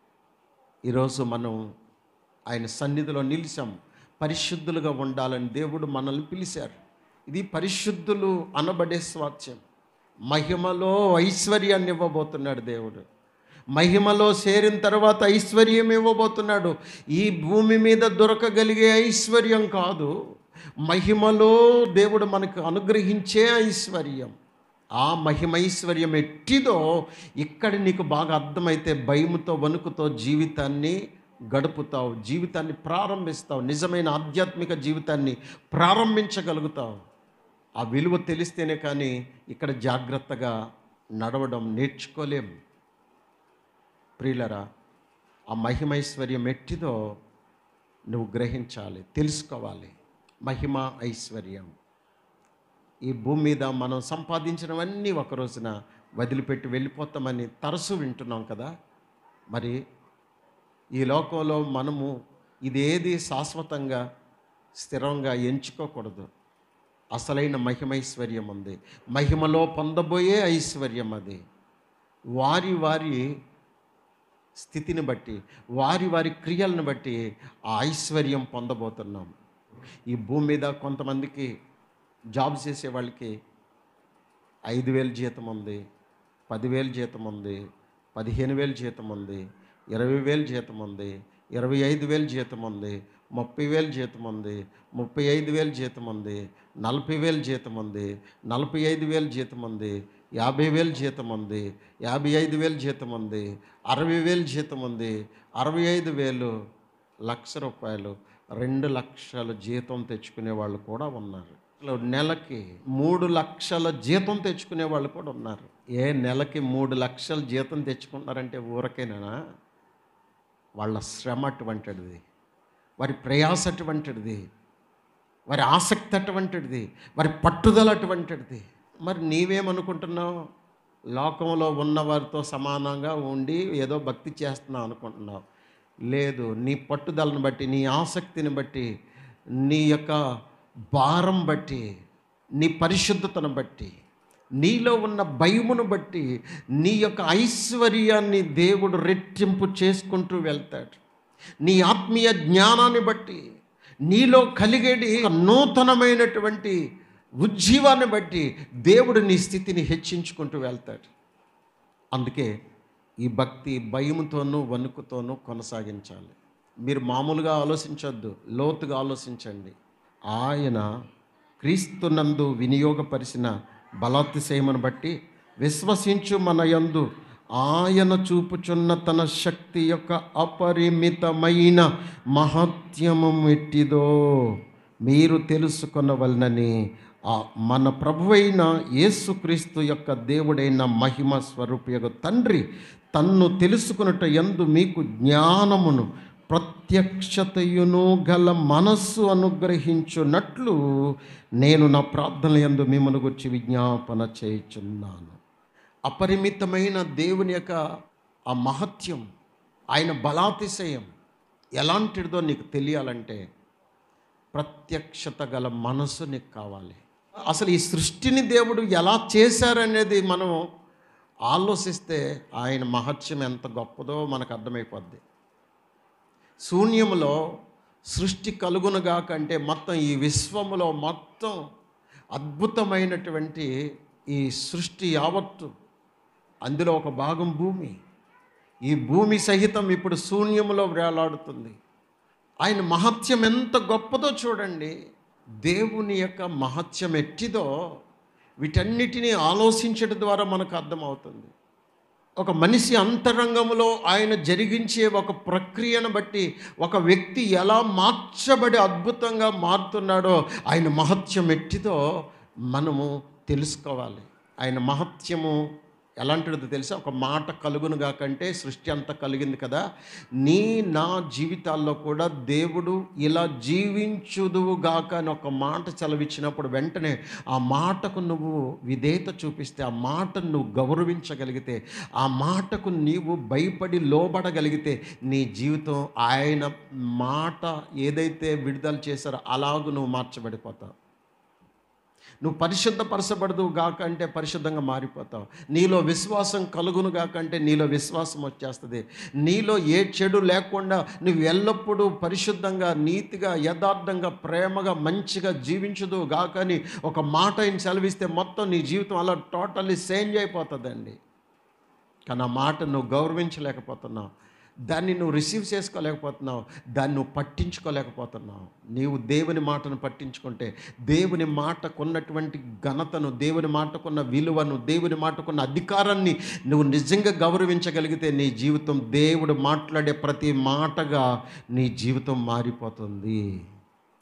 ఈరోజు మనం ఆయన సన్నిధిలో నిలిచాం పరిశుద్ధులుగా ఉండాలని దేవుడు మనల్ని పిలిచారు ఇది పరిశుద్ధులు అనబడే స్వాస్థ్యం మహిమలో ఐశ్వర్యాన్ని ఇవ్వబోతున్నాడు దేవుడు మహిమలో చేరిన తర్వాత ఐశ్వర్యం ఇవ్వబోతున్నాడు ఈ భూమి మీద దొరకగలిగే ఐశ్వర్యం కాదు మహిమలో దేవుడు మనకు అనుగ్రహించే ఐశ్వర్యం ఆ మహిమైశ్వర్యం ఎట్టిదో ఇక్కడ నీకు బాగా అర్థమైతే భయముతో వణుకుతో జీవితాన్ని గడుపుతావు జీవితాన్ని ప్రారంభిస్తావు నిజమైన ఆధ్యాత్మిక జీవితాన్ని ప్రారంభించగలుగుతావు ఆ విలువ తెలిస్తేనే కానీ ఇక్కడ జాగ్రత్తగా నడవడం నేర్చుకోలేం ప్రియులరా ఆ మహిమైశ్వర్యం ఎట్టిదో నువ్వు గ్రహించాలి తెలుసుకోవాలి మహిమ ఐశ్వర్యం ఈ భూమి మీద మనం సంపాదించినవన్నీ ఒక రోజున వదిలిపెట్టి వెళ్ళిపోతామని తరచు వింటున్నాం కదా మరి ఈ లోకంలో మనము ఇదేది శాశ్వతంగా స్థిరంగా ఎంచుకోకూడదు అసలైన మహిమైశ్వర్యం ఉంది మహిమలో పొందబోయే ఐశ్వర్యం అది వారి వారి స్థితిని బట్టి వారి వారి క్రియలను బట్టి ఆ ఐశ్వర్యం పొందబోతున్నాం ఈ భూమి మీద కొంతమందికి జాబ్ చేసే వాళ్ళకి ఐదు వేలు జీతం ఉంది పదివేలు జీతం ఉంది పదిహేను వేలు జీతం ఉంది ఇరవై వేలు జీతం ఉంది ఇరవై ఐదు వేలు జీతం ఉంది ముప్పై వేలు జీతం ఉంది ముప్పై ఐదు వేలు జీతం ఉంది నలభై వేలు జీతం ఉంది నలభై ఐదు వేలు జీతం ఉంది యాభై వేలు జీతం ఉంది యాభై ఐదు వేలు జీతం ఉంది అరవై వేలు జీతం ఉంది అరవై ఐదు వేలు లక్ష రూపాయలు రెండు లక్షల జీతం తెచ్చుకునే వాళ్ళు కూడా ఉన్నారు అసలు నెలకి మూడు లక్షల జీతం తెచ్చుకునే వాళ్ళు కూడా ఉన్నారు ఏ నెలకి మూడు లక్షల జీతం తెచ్చుకుంటారంటే ఊరకేనా వాళ్ళ శ్రమ అటువంటిది వారి ప్రయాస అటువంటిది వారి ఆసక్తి అటువంటిది వారి పట్టుదల అటువంటిది మరి నీవేమనుకుంటున్నావు లోకంలో ఉన్నవారితో సమానంగా ఉండి ఏదో భక్తి చేస్తున్నావు అనుకుంటున్నావు లేదు నీ పట్టుదలను బట్టి నీ ఆసక్తిని బట్టి నీ యొక్క భారం బట్టి నీ పరిశుద్ధతను బట్టి నీలో ఉన్న భయమును బట్టి నీ యొక్క ఐశ్వర్యాన్ని దేవుడు రెట్టింపు చేసుకుంటూ వెళ్తాడు నీ ఆత్మీయ జ్ఞానాన్ని బట్టి నీలో కలిగేది ఒక నూతనమైనటువంటి ఉజ్జీవాన్ని బట్టి దేవుడు నీ స్థితిని హెచ్చించుకుంటూ వెళ్తాడు అందుకే ఈ భక్తి భయముతోనూ వణుకుతోనూ కొనసాగించాలి మీరు మామూలుగా ఆలోచించొద్దు లోతుగా ఆలోచించండి ఆయన క్రీస్తునందు వినియోగపరిచిన బలాతిశయమును బట్టి విశ్వసించు మన యందు ఆయన చూపుచున్న తన శక్తి యొక్క అపరిమితమైన మహత్యము ఎట్టిదో మీరు తెలుసుకొనవలనని ఆ మన ప్రభువైన యేసుక్రీస్తు యొక్క దేవుడైన మహిమ స్వరూపయగు తండ్రి తన్ను తెలుసుకున్నట యందు మీకు జ్ఞానమును ప్రత్యక్షతయును గల మనస్సు అనుగ్రహించున్నట్లు నేను నా ప్రార్థన యందు మిమ్మల్ని గురించి విజ్ఞాపన చేయుచున్నాను అపరిమితమైన దేవుని యొక్క ఆ మహత్యం ఆయన బలాతిశయం ఎలాంటిదో నీకు తెలియాలంటే ప్రత్యక్షత గల మనసు నీకు కావాలి అసలు ఈ సృష్టిని దేవుడు ఎలా చేశారనేది మనం ఆలోచిస్తే ఆయన మహత్యం ఎంత గొప్పదో మనకు అర్థమైపోద్ది శూన్యములో సృష్టి కలుగునుగా కంటే మొత్తం ఈ విశ్వములో మొత్తం అద్భుతమైనటువంటి ఈ సృష్టి యావత్తు అందులో ఒక భాగం భూమి ఈ భూమి సహితం ఇప్పుడు శూన్యములో వేలాడుతుంది ఆయన మహత్యం ఎంత గొప్పదో చూడండి దేవుని యొక్క మహత్యం ఎట్టిదో వీటన్నిటినీ ఆలోచించడం ద్వారా మనకు అర్థమవుతుంది ఒక మనిషి అంతరంగంలో ఆయన జరిగించే ఒక ప్రక్రియను బట్టి ఒక వ్యక్తి ఎలా మార్చబడి అద్భుతంగా మారుతున్నాడో ఆయన మహత్యం ఎట్టిదో మనము తెలుసుకోవాలి ఆయన మహత్యము ఎలాంటిదో తెలుసా ఒక మాట కలుగునుగా కంటే సృష్టి అంతా కలిగింది కదా నీ నా జీవితాల్లో కూడా దేవుడు ఇలా జీవించుదువుగాక అని ఒక మాట చలవిచ్చినప్పుడు వెంటనే ఆ మాటకు నువ్వు విధేయత చూపిస్తే ఆ మాటను నువ్వు గౌరవించగలిగితే ఆ మాటకు నీవు భయపడి లోబడగలిగితే నీ జీవితం ఆయన మాట ఏదైతే విడుదల చేశారో అలాగూ నువ్వు మార్చబడిపోతావు నువ్వు పరిశుద్ధపరచబడదు గాక అంటే పరిశుద్ధంగా మారిపోతావు నీలో విశ్వాసం కలుగును గాక అంటే నీలో విశ్వాసం వచ్చేస్తుంది నీలో ఏ చెడు లేకుండా నువ్వు ఎల్లప్పుడూ పరిశుద్ధంగా నీతిగా యథార్థంగా ప్రేమగా మంచిగా జీవించదు గాక అని ఒక మాట ఆయన సెలవిస్తే మొత్తం నీ జీవితం అలా టోటల్లీ చేంజ్ అయిపోతుందండి కానీ ఆ మాట నువ్వు గౌరవించలేకపోతున్నావు దాన్ని నువ్వు రిసీవ్ చేసుకోలేకపోతున్నావు దాన్ని నువ్వు పట్టించుకోలేకపోతున్నావు నీవు దేవుని మాటను పట్టించుకుంటే దేవుని మాటకున్నటువంటి ఘనతను దేవుని మాటకున్న విలువను దేవుని మాటకున్న అధికారాన్ని నువ్వు నిజంగా గౌరవించగలిగితే నీ జీవితం దేవుడు మాట్లాడే ప్రతి మాటగా నీ జీవితం మారిపోతుంది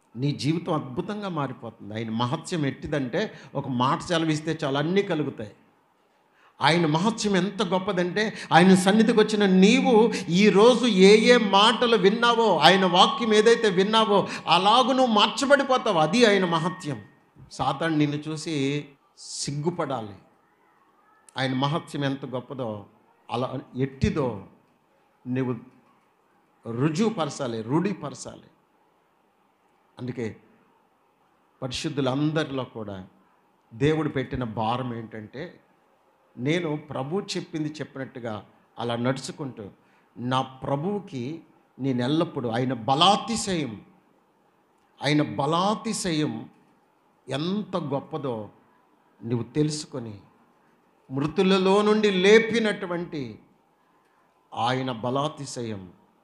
నీ జీవితం అద్భుతంగా మారిపోతుంది ఆయన మహత్యం ఎట్టిదంటే ఒక మాట సెలవిస్తే చాలా అన్నీ కలుగుతాయి ఆయన మహత్యం ఎంత గొప్పదంటే ఆయన సన్నిధికి వచ్చిన నీవు ఈరోజు ఏ ఏ మాటలు విన్నావో ఆయన వాక్యం ఏదైతే విన్నావో అలాగూ నువ్వు మార్చబడిపోతావు అది ఆయన మహత్యం సాతాను నిన్ను చూసి సిగ్గుపడాలి ఆయన మహత్యం ఎంత గొప్పదో అలా ఎట్టిదో నువ్వు రుజువుపరచాలి రూఢిపరచాలి అందుకే పరిశుద్ధులందరిలో కూడా దేవుడు పెట్టిన భారం ఏంటంటే నేను ప్రభు చెప్పింది చెప్పినట్టుగా అలా నడుచుకుంటూ నా ప్రభువుకి నేను ఎల్లప్పుడూ ఆయన బలాతిశయం ఆయన బలాతిశయం ఎంత గొప్పదో నువ్వు తెలుసుకొని మృతులలో నుండి లేపినటువంటి ఆయన బలాతిశయం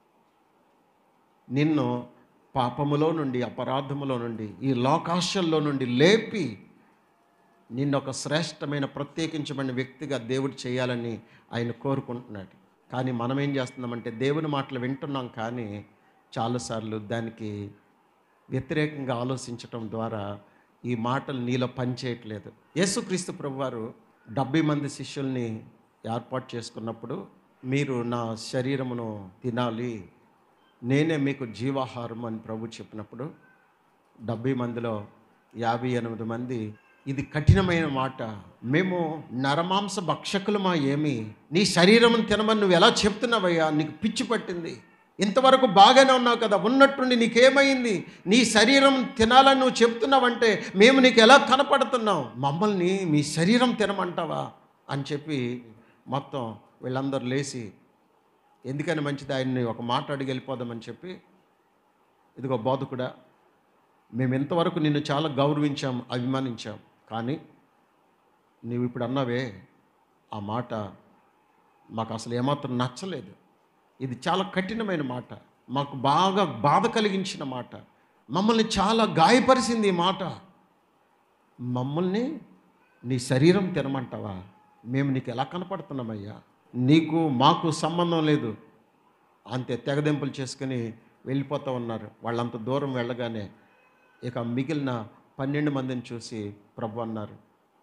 నిన్ను పాపములో నుండి అపరాధములో నుండి ఈ లోకాశల్లో నుండి లేపి నిన్ను ఒక శ్రేష్టమైన ప్రత్యేకించబడిన వ్యక్తిగా దేవుడు చేయాలని ఆయన కోరుకుంటున్నాడు కానీ మనం ఏం చేస్తున్నామంటే దేవుని మాటలు వింటున్నాం కానీ చాలాసార్లు దానికి వ్యతిరేకంగా ఆలోచించటం ద్వారా ఈ మాటలు నీలో పనిచేయట్లేదు యేసుక్రీస్తు ప్రభువారు డెబ్బై మంది శిష్యుల్ని ఏర్పాటు చేసుకున్నప్పుడు మీరు నా శరీరమును తినాలి నేనే మీకు జీవాహారం అని ప్రభు చెప్పినప్పుడు డెబ్బై మందిలో యాభై ఎనిమిది మంది ఇది కఠినమైన మాట మేము నరమాంస భక్షకులమా ఏమి నీ శరీరం తినమని నువ్వు ఎలా చెప్తున్నావయ్యా నీకు పిచ్చి పట్టింది ఇంతవరకు బాగానే ఉన్నావు కదా ఉన్నట్టుండి నీకేమైంది నీ శరీరం తినాలని నువ్వు చెప్తున్నావంటే మేము నీకు ఎలా కనపడుతున్నావు మమ్మల్ని మీ శరీరం తినమంటావా అని చెప్పి మొత్తం వీళ్ళందరూ లేచి ఎందుకని మంచిది ఆయన్ని ఒక మాట అడిగి వెళ్ళిపోదామని చెప్పి ఇదిగో బోధకుడా మేము ఇంతవరకు నిన్ను చాలా గౌరవించాం అభిమానించాం కానీ నీవు ఇప్పుడు అన్నావే ఆ మాట మాకు అసలు ఏమాత్రం నచ్చలేదు ఇది చాలా కఠినమైన మాట మాకు బాగా బాధ కలిగించిన మాట మమ్మల్ని చాలా గాయపరిచింది ఈ మాట మమ్మల్ని నీ శరీరం తినమంటావా మేము నీకు ఎలా కనపడుతున్నామయ్యా నీకు మాకు సంబంధం లేదు అంతే తెగదెంపులు చేసుకుని వెళ్ళిపోతూ ఉన్నారు వాళ్ళంత దూరం వెళ్ళగానే ఇక మిగిలిన పన్నెండు మందిని చూసి ప్రభు అన్నారు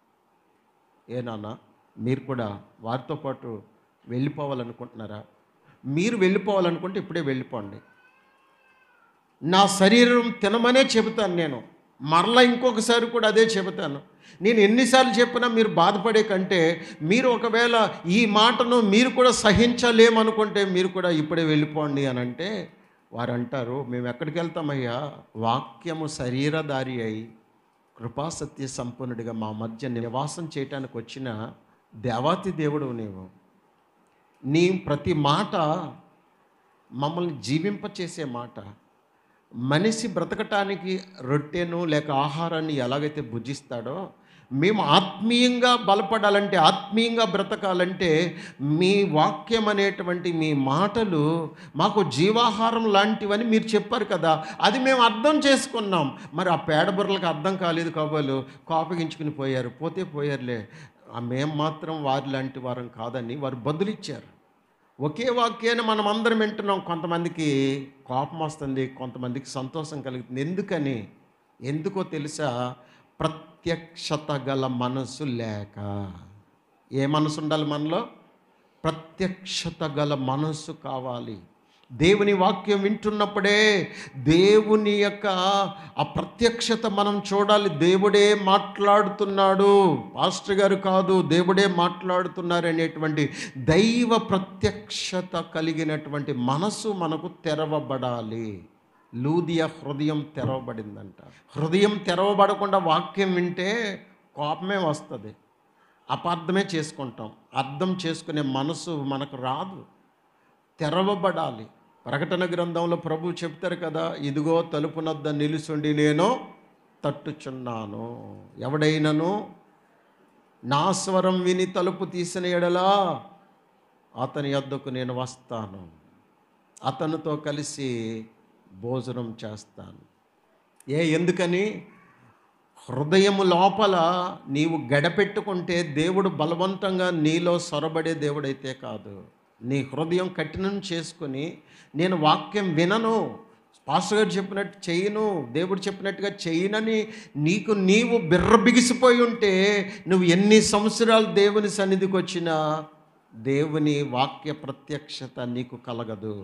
ఏ నాన్న మీరు కూడా వారితో పాటు వెళ్ళిపోవాలనుకుంటున్నారా మీరు వెళ్ళిపోవాలనుకుంటే ఇప్పుడే వెళ్ళిపోండి నా శరీరం తినమనే చెబుతాను నేను మరలా ఇంకొకసారి కూడా అదే చెబుతాను నేను ఎన్నిసార్లు చెప్పినా మీరు బాధపడే కంటే మీరు ఒకవేళ ఈ మాటను మీరు కూడా సహించలేమనుకుంటే మీరు కూడా ఇప్పుడే వెళ్ళిపోండి అని అంటే వారు అంటారు మేము ఎక్కడికి వెళ్తామయ్యా వాక్యము శరీరధారి అయి కృపాసత్య సంపన్నుడిగా మా మధ్య నివాసం చేయటానికి వచ్చిన దేవాతి దేవుడు నీవు నీ ప్రతి మాట మమ్మల్ని జీవింపచేసే మాట మనిషి బ్రతకటానికి రొట్టెను లేక ఆహారాన్ని ఎలాగైతే భుజిస్తాడో మేము ఆత్మీయంగా బలపడాలంటే ఆత్మీయంగా బ్రతకాలంటే మీ వాక్యం అనేటువంటి మీ మాటలు మాకు జీవాహారం లాంటివని మీరు చెప్పారు కదా అది మేము అర్థం చేసుకున్నాం మరి ఆ పేడబుర్రలకు అర్థం కాలేదు కాబోలు కోపగించుకుని పోయారు పోతే పోయారులే ఆ మేము మాత్రం వారి లాంటి వారం కాదని వారు బదులిచ్చారు ఒకే వాక్యాన్ని మనం అందరం వింటున్నాం కొంతమందికి కోపం వస్తుంది కొంతమందికి సంతోషం కలుగుతుంది ఎందుకని ఎందుకో తెలుసా ప్రత్యక్షత గల మనసు లేక ఏ మనసు ఉండాలి మనలో ప్రత్యక్షత గల మనసు కావాలి దేవుని వాక్యం వింటున్నప్పుడే దేవుని యొక్క ఆ ప్రత్యక్షత మనం చూడాలి దేవుడే మాట్లాడుతున్నాడు పాస్టర్ గారు కాదు దేవుడే మాట్లాడుతున్నారు అనేటువంటి దైవ ప్రత్యక్షత కలిగినటువంటి మనసు మనకు తెరవబడాలి లూదియ హృదయం తెరవబడిందంట హృదయం తెరవబడకుండా వాక్యం వింటే కోపమే వస్తుంది అపార్థమే చేసుకుంటాం అర్థం చేసుకునే మనసు మనకు రాదు తెరవబడాలి ప్రకటన గ్రంథంలో ప్రభు చెప్తారు కదా ఇదిగో తలుపునద్ద నిలుచుండి నేను తట్టుచున్నాను ఎవడైనను నా స్వరం విని తలుపు తీసిన ఎడలా అతని యొద్దకు నేను వస్తాను అతనితో కలిసి భోజనం చేస్తాను ఏ ఎందుకని హృదయం లోపల నీవు గడపెట్టుకుంటే దేవుడు బలవంతంగా నీలో సొరబడే దేవుడైతే కాదు నీ హృదయం కఠినం చేసుకొని నేను వాక్యం వినను పాస్టర్ గారు చెప్పినట్టు చేయను దేవుడు చెప్పినట్టుగా చేయనని నీకు నీవు బిర్ర బిగిసిపోయి ఉంటే నువ్వు ఎన్ని సంవత్సరాలు దేవుని సన్నిధికి వచ్చినా దేవుని వాక్య ప్రత్యక్షత నీకు కలగదు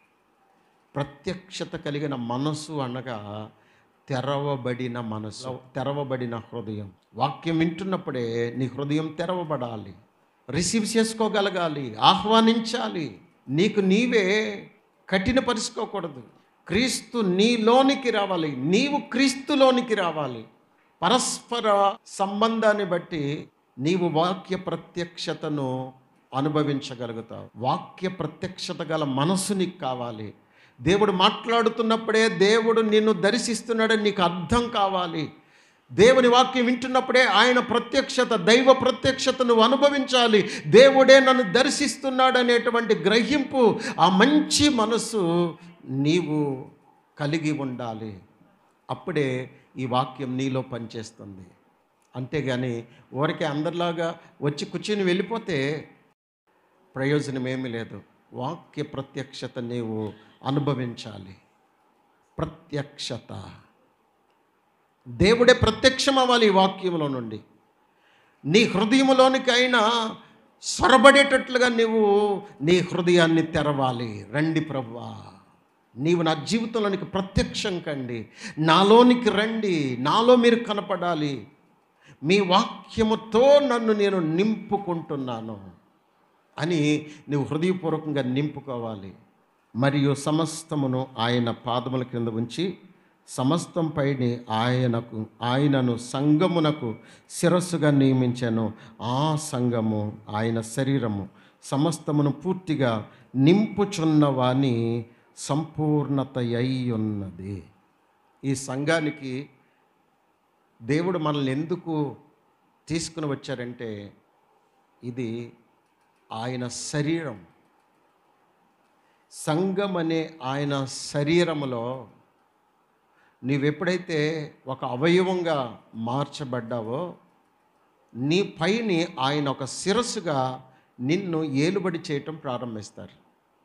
ప్రత్యక్షత కలిగిన మనసు అనగా తెరవబడిన మనసు తెరవబడిన హృదయం వాక్యం వింటున్నప్పుడే నీ హృదయం తెరవబడాలి రిసీవ్ చేసుకోగలగాలి ఆహ్వానించాలి నీకు నీవే కఠినపరుచుకోకూడదు క్రీస్తు నీలోనికి రావాలి నీవు క్రీస్తులోనికి రావాలి పరస్పర సంబంధాన్ని బట్టి నీవు వాక్య ప్రత్యక్షతను అనుభవించగలుగుతావు వాక్య ప్రత్యక్షత గల మనసు నీకు కావాలి దేవుడు మాట్లాడుతున్నప్పుడే దేవుడు నిన్ను దర్శిస్తున్నాడని నీకు అర్థం కావాలి దేవుని వాక్యం వింటున్నప్పుడే ఆయన ప్రత్యక్షత దైవ ప్రత్యక్షత నువ్వు అనుభవించాలి దేవుడే నన్ను దర్శిస్తున్నాడు అనేటువంటి గ్రహింపు ఆ మంచి మనసు నీవు కలిగి ఉండాలి అప్పుడే ఈ వాక్యం నీలో పనిచేస్తుంది అంతేగాని ఊరికే అందరిలాగా వచ్చి కూర్చుని వెళ్ళిపోతే ప్రయోజనం ఏమీ లేదు వాక్య ప్రత్యక్షత నీవు అనుభవించాలి ప్రత్యక్షత దేవుడే ప్రత్యక్షం అవ్వాలి ఈ వాక్యంలో నుండి నీ హృదయంలోనికైనా సొరబడేటట్లుగా నీవు నీ హృదయాన్ని తెరవాలి రండి ప్రవ్వా నీవు నా జీవితంలోనికి ప్రత్యక్షం కండి నాలోనికి రండి నాలో మీరు కనపడాలి మీ వాక్యముతో నన్ను నేను నింపుకుంటున్నాను అని నువ్వు హృదయపూర్వకంగా నింపుకోవాలి మరియు సమస్తమును ఆయన పాదముల క్రింద ఉంచి సమస్తం పైని ఆయనకు ఆయనను సంగమునకు శిరస్సుగా నియమించాను ఆ సంగము ఆయన శరీరము సమస్తమును పూర్తిగా నింపుచున్న వాని సంపూర్ణత అయి ఉన్నది ఈ సంఘానికి దేవుడు మనల్ని ఎందుకు తీసుకుని వచ్చారంటే ఇది ఆయన శరీరం సంఘం అనే ఆయన శరీరములో నీవెప్పుడైతే ఒక అవయవంగా మార్చబడ్డావో నీ పైని ఆయన ఒక శిరస్సుగా నిన్ను ఏలుబడి చేయటం ప్రారంభిస్తారు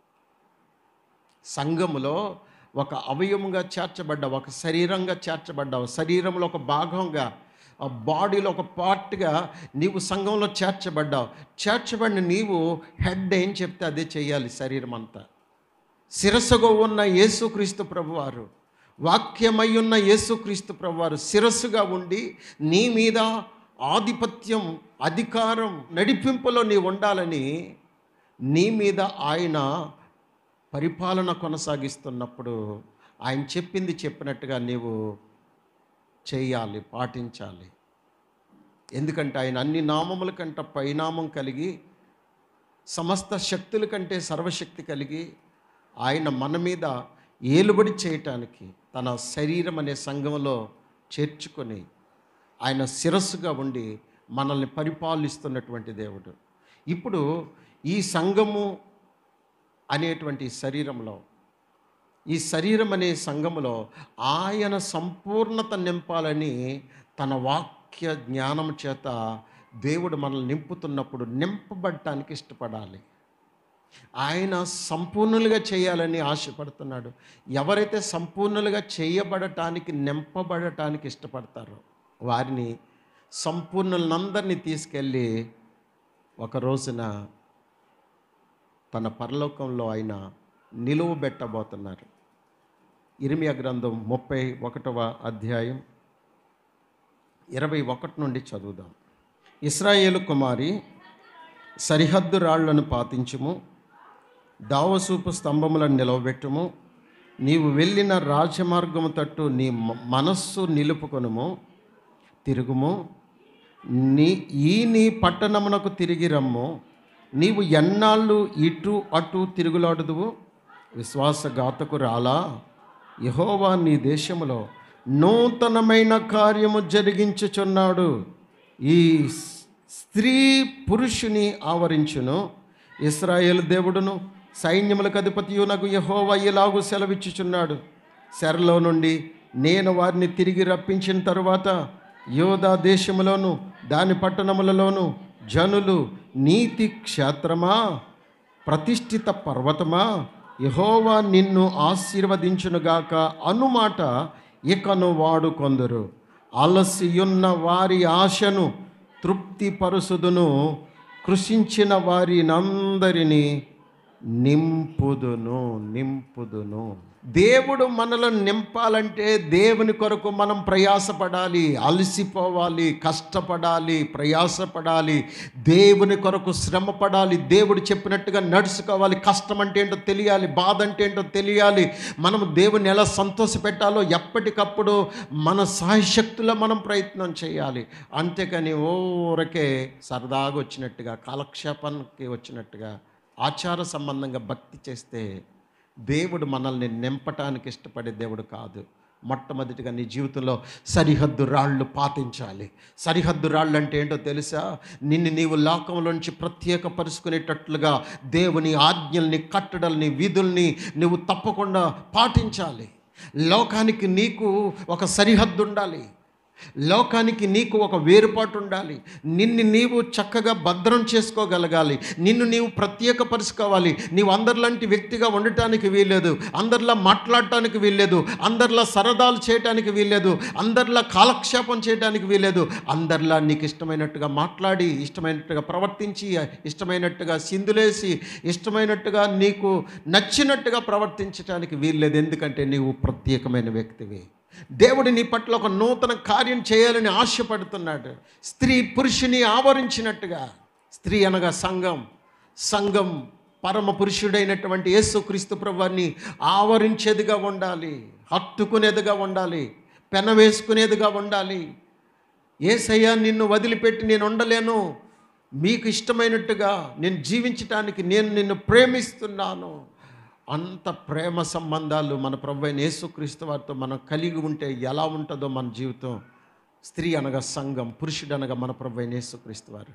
సంఘములో ఒక అవయవంగా చేర్చబడ్డావు ఒక శరీరంగా చేర్చబడ్డావు శరీరంలో ఒక భాగంగా ఆ బాడీలో ఒక పార్ట్గా నీవు సంఘంలో చేర్చబడ్డావు చేర్చబడిన నీవు హెడ్ ఏం చెప్తే అదే చేయాలి శరీరం అంతా శిరస్సుగా ఉన్న యేసుక్రీస్తు ప్రభువారు వాక్యమై ఉన్న యేసుక్రీస్తు ప్రభువారు శిరస్సుగా ఉండి నీ మీద ఆధిపత్యం అధికారం నడిపింపులో నీ ఉండాలని నీ మీద ఆయన పరిపాలన కొనసాగిస్తున్నప్పుడు ఆయన చెప్పింది చెప్పినట్టుగా నీవు చేయాలి పాటించాలి ఎందుకంటే ఆయన అన్ని నామముల కంటే పైనామం కలిగి సమస్త శక్తుల కంటే సర్వశక్తి కలిగి ఆయన మన మీద ఏలుబడి చేయటానికి తన శరీరం అనే సంఘంలో చేర్చుకొని ఆయన శిరస్సుగా ఉండి మనల్ని పరిపాలిస్తున్నటువంటి దేవుడు ఇప్పుడు ఈ సంఘము అనేటువంటి శరీరంలో ఈ శరీరం అనే సంఘములో ఆయన సంపూర్ణత నింపాలని తన వాక్య జ్ఞానం చేత దేవుడు మనల్ని నింపుతున్నప్పుడు నింపబడటానికి ఇష్టపడాలి ఆయన సంపూర్ణులుగా చేయాలని ఆశపడుతున్నాడు ఎవరైతే సంపూర్ణులుగా చేయబడటానికి నింపబడటానికి ఇష్టపడతారో వారిని సంపూర్ణులందరినీ తీసుకెళ్ళి ఒక రోజున తన పరలోకంలో ఆయన నిలువబెట్టబోతున్నారు ఇరిమియా గ్రంథం ముప్పై ఒకటవ అధ్యాయం ఇరవై ఒకటి నుండి చదువుదాం ఇస్రాయేలు కుమారి సరిహద్దు రాళ్లను పాతించుము దావసూపు స్తంభములను నిలవబెట్టుము నీవు వెళ్ళిన రాజమార్గము తట్టు నీ మ- మనస్సు నిలుపుకొనుము తిరుగుము నీ ఈ నీ పట్టణమునకు తిరిగి రమ్ము నీవు ఎన్నాళ్ళు ఇటు అటు తిరుగులాడుదువు విశ్వాసఘాతకు రాలా యహోవా నీ దేశములో నూతనమైన కార్యము జరిగించుచున్నాడు ఈ స్- స్త్రీ పురుషుని ఆవరించును ఇస్రాయేల్ దేవుడును సైన్యములకు అధిపతియునకు యహోవా ఇలాగు సెలవిచ్చుచున్నాడు శరలో నుండి నేను వారిని తిరిగి రప్పించిన తరువాత యోధా దేశములోను దాని పట్టణములలోను జనులు నీతి క్షేత్రమా ప్రతిష్ఠిత పర్వతమా యహోవా నిన్ను ఆశీర్వదించునుగాక అనుమాట ఇకను వాడు కొందరు అలసియున్న వారి ఆశను తృప్తిపరుసుదును కృషించిన వారినందరినీ నింపుదును నింపుదును దేవుడు మనలను నింపాలంటే దేవుని కొరకు మనం ప్రయాసపడాలి అలసిపోవాలి కష్టపడాలి ప్రయాసపడాలి దేవుని కొరకు శ్రమ పడాలి దేవుడు చెప్పినట్టుగా నడుచుకోవాలి కష్టం అంటే ఏంటో తెలియాలి బాధ అంటే ఏంటో తెలియాలి మనం దేవుని ఎలా సంతోషపెట్టాలో ఎప్పటికప్పుడు మన సాయశక్తిలో మనం ప్రయత్నం చేయాలి అంతేకాని ఊరకే సరదాగా వచ్చినట్టుగా కాలక్షేపానికి వచ్చినట్టుగా ఆచార సంబంధంగా భక్తి చేస్తే దేవుడు మనల్ని నింపటానికి ఇష్టపడే దేవుడు కాదు మొట్టమొదటిగా నీ జీవితంలో సరిహద్దు రాళ్ళు పాటించాలి సరిహద్దు రాళ్ళు అంటే ఏంటో తెలుసా నిన్ను నీవు లోకంలోంచి ప్రత్యేక పరుచుకునేటట్లుగా దేవుని ఆజ్ఞల్ని కట్టడల్ని విధుల్ని నువ్వు తప్పకుండా పాటించాలి లోకానికి నీకు ఒక సరిహద్దు ఉండాలి లోకానికి నీకు ఒక వేరుపాటు ఉండాలి నిన్ను నీవు చక్కగా భద్రం చేసుకోగలగాలి నిన్ను నీవు ప్రత్యేకపరుచుకోవాలి నీవు అందరిలాంటి వ్యక్తిగా ఉండటానికి వీల్లేదు అందరిలా మాట్లాడటానికి వీల్లేదు అందరిలా సరదాలు చేయటానికి వీల్లేదు అందరిలా కాలక్షేపం చేయడానికి వీల్లేదు అందరిలా నీకు ఇష్టమైనట్టుగా మాట్లాడి ఇష్టమైనట్టుగా ప్రవర్తించి ఇష్టమైనట్టుగా సిందులేసి ఇష్టమైనట్టుగా నీకు నచ్చినట్టుగా ప్రవర్తించడానికి వీల్లేదు ఎందుకంటే నీవు ప్రత్యేకమైన వ్యక్తివి దేవుడు నీ పట్ల ఒక నూతన కార్యం చేయాలని ఆశపడుతున్నాడు స్త్రీ పురుషుని ఆవరించినట్టుగా స్త్రీ అనగా సంఘం సంఘం పరమ పురుషుడైనటువంటి యేసుక్రీస్తు ప్రభువాన్ని ఆవరించేదిగా ఉండాలి హత్తుకునేదిగా ఉండాలి పెనవేసుకునేదిగా ఉండాలి ఏసయ్యా నిన్ను వదిలిపెట్టి నేను ఉండలేను మీకు ఇష్టమైనట్టుగా నేను జీవించటానికి నేను నిన్ను ప్రేమిస్తున్నాను అంత ప్రేమ సంబంధాలు మన ప్రభు అయిన యేసుక్రీస్తు వారితో మనం కలిగి ఉంటే ఎలా ఉంటుందో మన జీవితం స్త్రీ అనగా సంఘం పురుషుడు అనగా మన ప్రభు అయిన యేసుక్రీస్తు వారు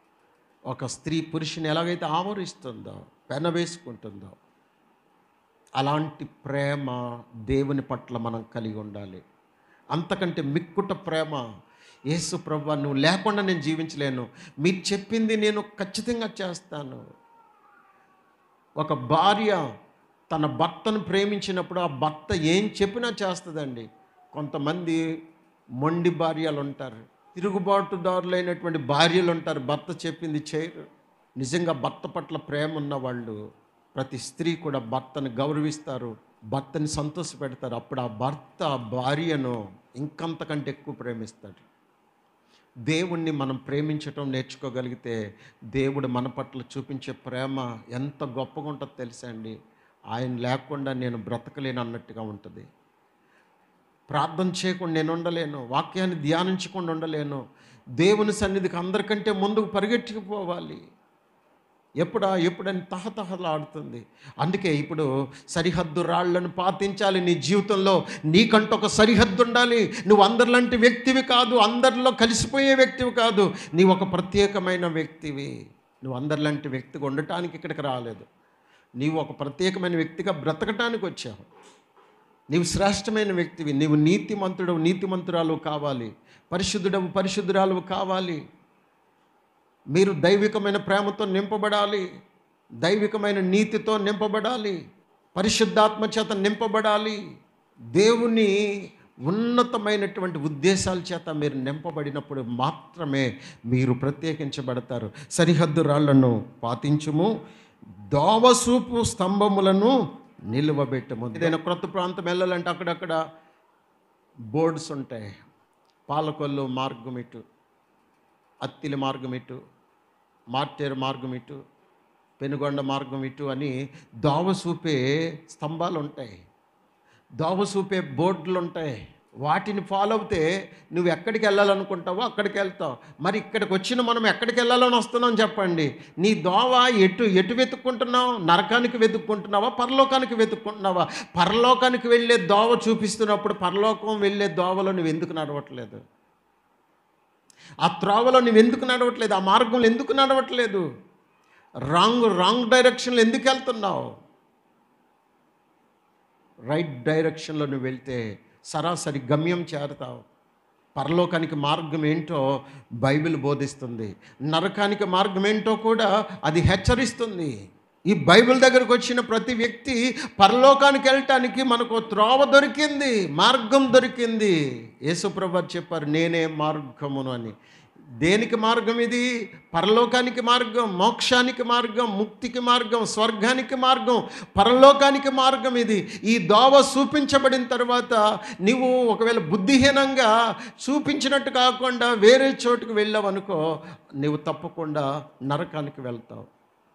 ఒక స్త్రీ పురుషుని ఎలాగైతే ఆవరిస్తుందో పెనవేసుకుంటుందో అలాంటి ప్రేమ దేవుని పట్ల మనం కలిగి ఉండాలి అంతకంటే మిక్కుట ప్రేమ యేసు ప్రభు నువ్వు లేకుండా నేను జీవించలేను మీరు చెప్పింది నేను ఖచ్చితంగా చేస్తాను ఒక భార్య తన భర్తను ప్రేమించినప్పుడు ఆ భర్త ఏం చెప్పినా చేస్తుందండి కొంతమంది మొండి భార్యలు ఉంటారు తిరుగుబాటుదారులైనటువంటి భార్యలు ఉంటారు భర్త చెప్పింది చేయరు నిజంగా భర్త పట్ల ప్రేమ ఉన్న వాళ్ళు ప్రతి స్త్రీ కూడా భర్తను గౌరవిస్తారు భర్తని సంతోష పెడతారు అప్పుడు ఆ భర్త ఆ భార్యను ఇంకంతకంటే ఎక్కువ ప్రేమిస్తాడు దేవుణ్ణి మనం ప్రేమించటం నేర్చుకోగలిగితే దేవుడు మన పట్ల చూపించే ప్రేమ ఎంత గొప్పగా ఉంటుందో తెలుసా అండి ఆయన లేకుండా నేను బ్రతకలేను అన్నట్టుగా ఉంటుంది ప్రార్థన చేయకుండా నేను ఉండలేను వాక్యాన్ని ధ్యానించకుండా ఉండలేను దేవుని సన్నిధికి అందరికంటే ముందుకు పరిగెట్టుకుపోవాలి ఎప్పుడా ఎప్పుడని తహతహలాడుతుంది అందుకే ఇప్పుడు సరిహద్దు రాళ్లను పాటించాలి నీ జీవితంలో నీకంటూ ఒక సరిహద్దు ఉండాలి నువ్వు అందరిలాంటి వ్యక్తివి కాదు అందరిలో కలిసిపోయే వ్యక్తివి కాదు నీ ఒక ప్రత్యేకమైన వ్యక్తివి నువ్వు అందరిలాంటి వ్యక్తిగా ఉండటానికి ఇక్కడికి రాలేదు నీవు ఒక ప్రత్యేకమైన వ్యక్తిగా బ్రతకటానికి వచ్చావు నీవు శ్రేష్టమైన వ్యక్తివి నీవు నీతిమంతుడవు నీతిమంతురాలు కావాలి పరిశుద్ధుడవు పరిశుద్ధురాలు కావాలి మీరు దైవికమైన ప్రేమతో నింపబడాలి దైవికమైన నీతితో నింపబడాలి పరిశుద్ధాత్మ చేత నింపబడాలి దేవుని ఉన్నతమైనటువంటి ఉద్దేశాల చేత మీరు నింపబడినప్పుడు మాత్రమే మీరు ప్రత్యేకించబడతారు సరిహద్దు రాళ్లను పాటించుము దోవసూపు స్తంభములను నిలువబెట్టము ఏదైనా క్రొత్త ప్రాంతం వెళ్ళాలంటే అక్కడక్కడ బోర్డ్స్ ఉంటాయి పాలకొల్లు మార్గం ఇటు అత్తిలి మార్గం ఇటు మార్టేరు మార్గం ఇటు పెనుగొండ మార్గం ఇటు అని దోవ చూపే స్తంభాలు ఉంటాయి దోవ చూపే బోర్డులు ఉంటాయి వాటిని ఫాలో అవుతే నువ్వు ఎక్కడికి వెళ్ళాలనుకుంటావో అక్కడికి వెళ్తావు మరి ఇక్కడికి వచ్చిన మనం ఎక్కడికి వెళ్ళాలని వస్తున్నాం చెప్పండి నీ దోవ ఎటు ఎటు వెతుక్కుంటున్నావు నరకానికి వెతుక్కుంటున్నావా పరలోకానికి వెతుక్కుంటున్నావా పరలోకానికి వెళ్ళే దోవ చూపిస్తున్నప్పుడు పరలోకం వెళ్ళే దోవలో నువ్వు ఎందుకు నడవట్లేదు ఆ త్రోవలో నువ్వు ఎందుకు నడవట్లేదు ఆ మార్గంలో ఎందుకు నడవట్లేదు రాంగ్ రాంగ్ డైరెక్షన్లో ఎందుకు వెళ్తున్నావు రైట్ డైరెక్షన్లో నువ్వు వెళ్తే సరాసరి గమ్యం చేరుతావు పరలోకానికి మార్గం ఏంటో బైబిల్ బోధిస్తుంది నరకానికి మార్గం ఏంటో కూడా అది హెచ్చరిస్తుంది ఈ బైబిల్ దగ్గరకు వచ్చిన ప్రతి వ్యక్తి పరలోకానికి వెళ్ళటానికి మనకు త్రోవ దొరికింది మార్గం దొరికింది యేసుప్రభు వారు చెప్పారు నేనే మార్గమును అని దేనికి మార్గం ఇది పరలోకానికి మార్గం మోక్షానికి మార్గం ముక్తికి మార్గం స్వర్గానికి మార్గం పరలోకానికి మార్గం ఇది ఈ దోవ చూపించబడిన తర్వాత నీవు ఒకవేళ బుద్ధిహీనంగా చూపించినట్టు కాకుండా వేరే చోటుకు వెళ్ళావనుకో నీవు తప్పకుండా నరకానికి వెళ్తావు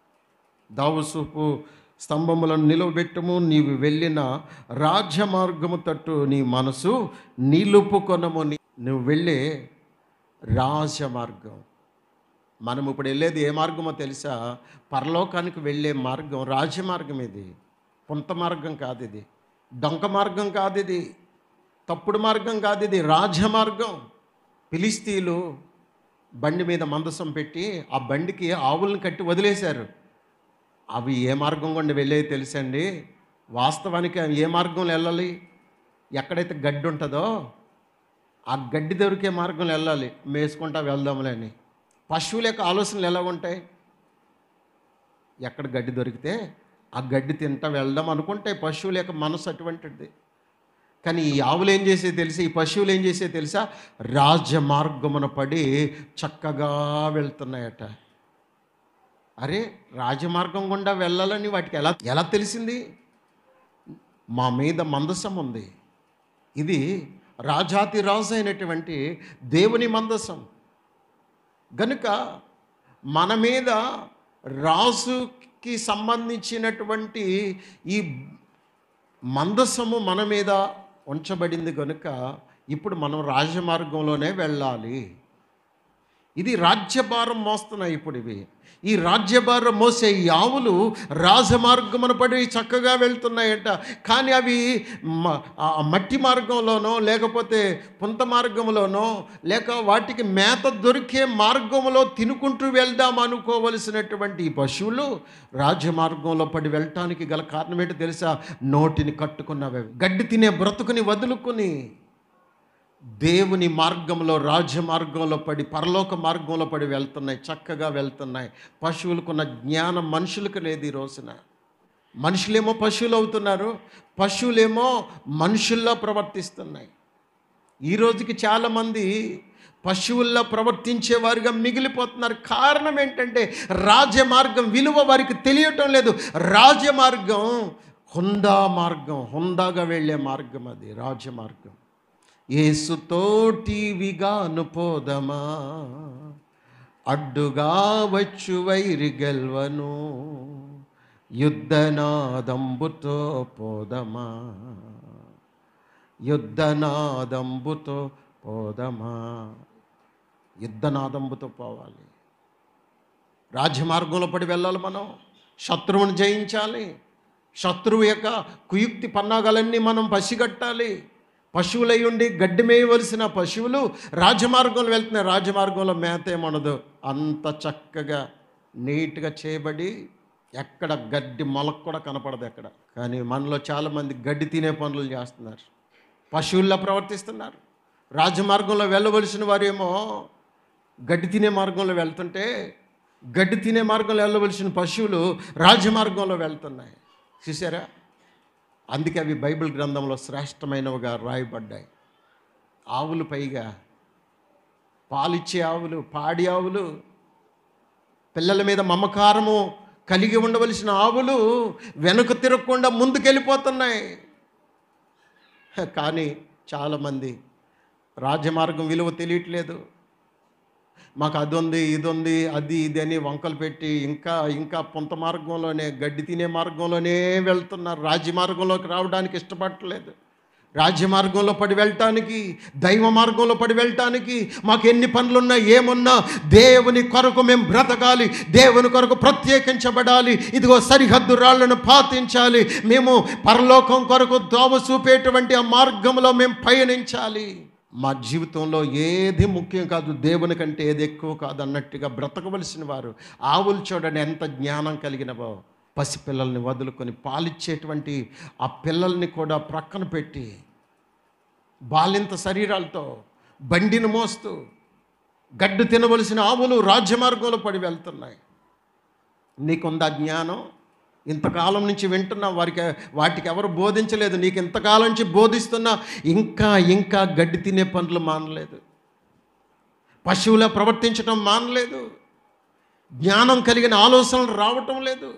దావసూపు స్తంభములను నిలవబెట్టుము నీవు వెళ్ళిన రాజ్యమార్గము తట్టు నీ మనసు నిలుపుకొనము నీ- నువ్వు వెళ్ళే రాజమార్గం మనం ఇప్పుడు వెళ్ళేది ఏ మార్గమో తెలుసా పరలోకానికి వెళ్ళే మార్గం రాజమార్గం ఇది పుంత మార్గం కాదు ఇది డొంక మార్గం కాదు ఇది తప్పుడు మార్గం కాదు ఇది రాజమార్గం ఫిలిస్తీన్లు బండి మీద మందసం పెట్టి ఆ బండికి ఆవులను కట్టి వదిలేశారు అవి ఏ మార్గం గుండా వెళ్ళేది తెలుసండి వాస్తవానికి అవి ఏ మార్గంలో వెళ్ళాలి ఎక్కడైతే గడ్డి ఉంటుందో ఆ గడ్డి దొరికే మార్గంలో వెళ్ళాలి మేసుకుంటా వెళ్దాంలే అని పశువుల యొక్క ఆలోచనలు ఎలా ఉంటాయి ఎక్కడ గడ్డి దొరికితే ఆ గడ్డి తింటా వెళ్దాం అనుకుంటే పశువుల యొక్క మనసు అటువంటిది కానీ ఈ ఆవులు ఏం చేసే తెలుసా ఈ పశువులు ఏం చేసే తెలుసా రాజమార్గమున పడి చక్కగా వెళ్తున్నాయట అరే రాజమార్గం గుండా వెళ్ళాలని వాటికి ఎలా ఎలా తెలిసింది మా మీద మందసం ఉంది ఇది రాజాతి రాజు అయినటువంటి దేవుని మందసం గనుక మన మీద రాజుకి సంబంధించినటువంటి ఈ మందసము మన మీద ఉంచబడింది కనుక ఇప్పుడు మనం రాజమార్గంలోనే వెళ్ళాలి ఇది రాజ్యభారం మోస్తున్నాయి ఇప్పుడు ఇవి ఈ రాజ్యభారం మోసే ఈ ఆవులు రాజమార్గమున పడి చక్కగా వెళ్తున్నాయట కానీ అవి మ- ఆ మట్టి మార్గంలోనో లేకపోతే పుంత మార్గంలోనో లేక వాటికి మేత దొరికే మార్గంలో తినుకుంటూ వెళ్దాం అనుకోవలసినటువంటి ఈ పశువులు రాజమార్గంలో పడి వెళ్ళటానికి గల కారణం ఏంటో తెలుసా నోటిని కట్టుకున్నవి గడ్డి తినే బ్రతుకుని వదులుకుని దేవుని మార్గంలో రాజ్య మార్గంలో పడి పరలోక మార్గంలో పడి వెళ్తున్నాయి చక్కగా వెళ్తున్నాయి పశువులకున్న జ్ఞానం మనుషులకు లేదు ఈ రోజున మనుషులేమో పశువులు అవుతున్నారు పశువులేమో మనుషుల్లో ప్రవర్తిస్తున్నాయి ఈ రోజుకి చాలామంది పశువుల్లో ప్రవర్తించేవారుగా మిగిలిపోతున్నారు కారణం ఏంటంటే రాజమార్గం విలువ వారికి తెలియటం లేదు రాజమార్గం హుందా మార్గం హుందాగా వెళ్ళే మార్గం అది రాజమార్గం ఏసుతోటివిగాను పోదమా అడ్డుగా వచ్చు వైరి గెల్వను యుద్ధనాదంబుతో పోదమా యుద్ధనాదంబుతో పోదమా యుద్ధనాదంబుతో పోవాలి రాజమార్గంలో పడి వెళ్ళాలి మనం శత్రువుని జయించాలి శత్రువు యొక్క కుయుక్తి పన్నాగాలన్నీ మనం పసిగట్టాలి పశువులై ఉండి గడ్డి మేయవలసిన పశువులు రాజమార్గంలో వెళ్తున్నాయి రాజమార్గంలో మేత ఏమనదు అంత చక్కగా నీట్గా చేయబడి ఎక్కడ గడ్డి మొలకు కూడా కనపడదు ఎక్కడ కానీ మనలో చాలామంది గడ్డి తినే పనులు చేస్తున్నారు పశువుల్లో ప్రవర్తిస్తున్నారు రాజమార్గంలో వెళ్ళవలసిన వారేమో గడ్డి తినే మార్గంలో వెళ్తుంటే గడ్డి తినే మార్గంలో వెళ్ళవలసిన పశువులు రాజమార్గంలో వెళ్తున్నాయి చూసారా అందుకే అవి బైబిల్ గ్రంథంలో శ్రేష్టమైనవిగా రాయబడ్డాయి ఆవులు పైగా పాలిచ్చే ఆవులు పాడి ఆవులు పిల్లల మీద మమకారము కలిగి ఉండవలసిన ఆవులు వెనుక తిరగకుండా ముందుకెళ్ళిపోతున్నాయి కానీ చాలామంది రాజమార్గం విలువ తెలియట్లేదు మాకు అది ఉంది ఇది ఉంది అది ఇది అని వంకలు పెట్టి ఇంకా ఇంకా పొంత మార్గంలోనే గడ్డి తినే మార్గంలోనే వెళ్తున్నారు రాజ్య మార్గంలోకి రావడానికి ఇష్టపడట్లేదు రాజ్య మార్గంలో పడి వెళ్ళటానికి దైవ మార్గంలో పడి వెళ్ళటానికి మాకు ఎన్ని పనులున్నా ఏమున్నా దేవుని కొరకు మేము బ్రతకాలి దేవుని కొరకు ప్రత్యేకించబడాలి ఇదిగో సరిహద్దు రాళ్లను పాతించాలి మేము పరలోకం కొరకు దోవ చూపేటువంటి ఆ మార్గంలో మేము పయనించాలి మా జీవితంలో ఏది ముఖ్యం కాదు దేవుని కంటే ఏది ఎక్కువ కాదు అన్నట్టుగా బ్రతకవలసిన వారు ఆవులు చూడండి ఎంత జ్ఞానం కలిగినవో పసిపిల్లల్ని వదులుకొని పాలిచ్చేటువంటి ఆ పిల్లల్ని కూడా ప్రక్కన పెట్టి బాలింత శరీరాలతో బండిని మోస్తూ గడ్డు తినవలసిన ఆవులు రాజ్యమార్గంలో పడి వెళ్తున్నాయి నీకుందా జ్ఞానం ఇంతకాలం నుంచి వింటున్నా వారికి వాటికి ఎవరు బోధించలేదు నీకు ఇంతకాలం నుంచి బోధిస్తున్నా ఇంకా ఇంకా గడ్డి తినే పనులు మానలేదు పశువులా ప్రవర్తించడం మానలేదు జ్ఞానం కలిగిన ఆలోచనలు రావటం లేదు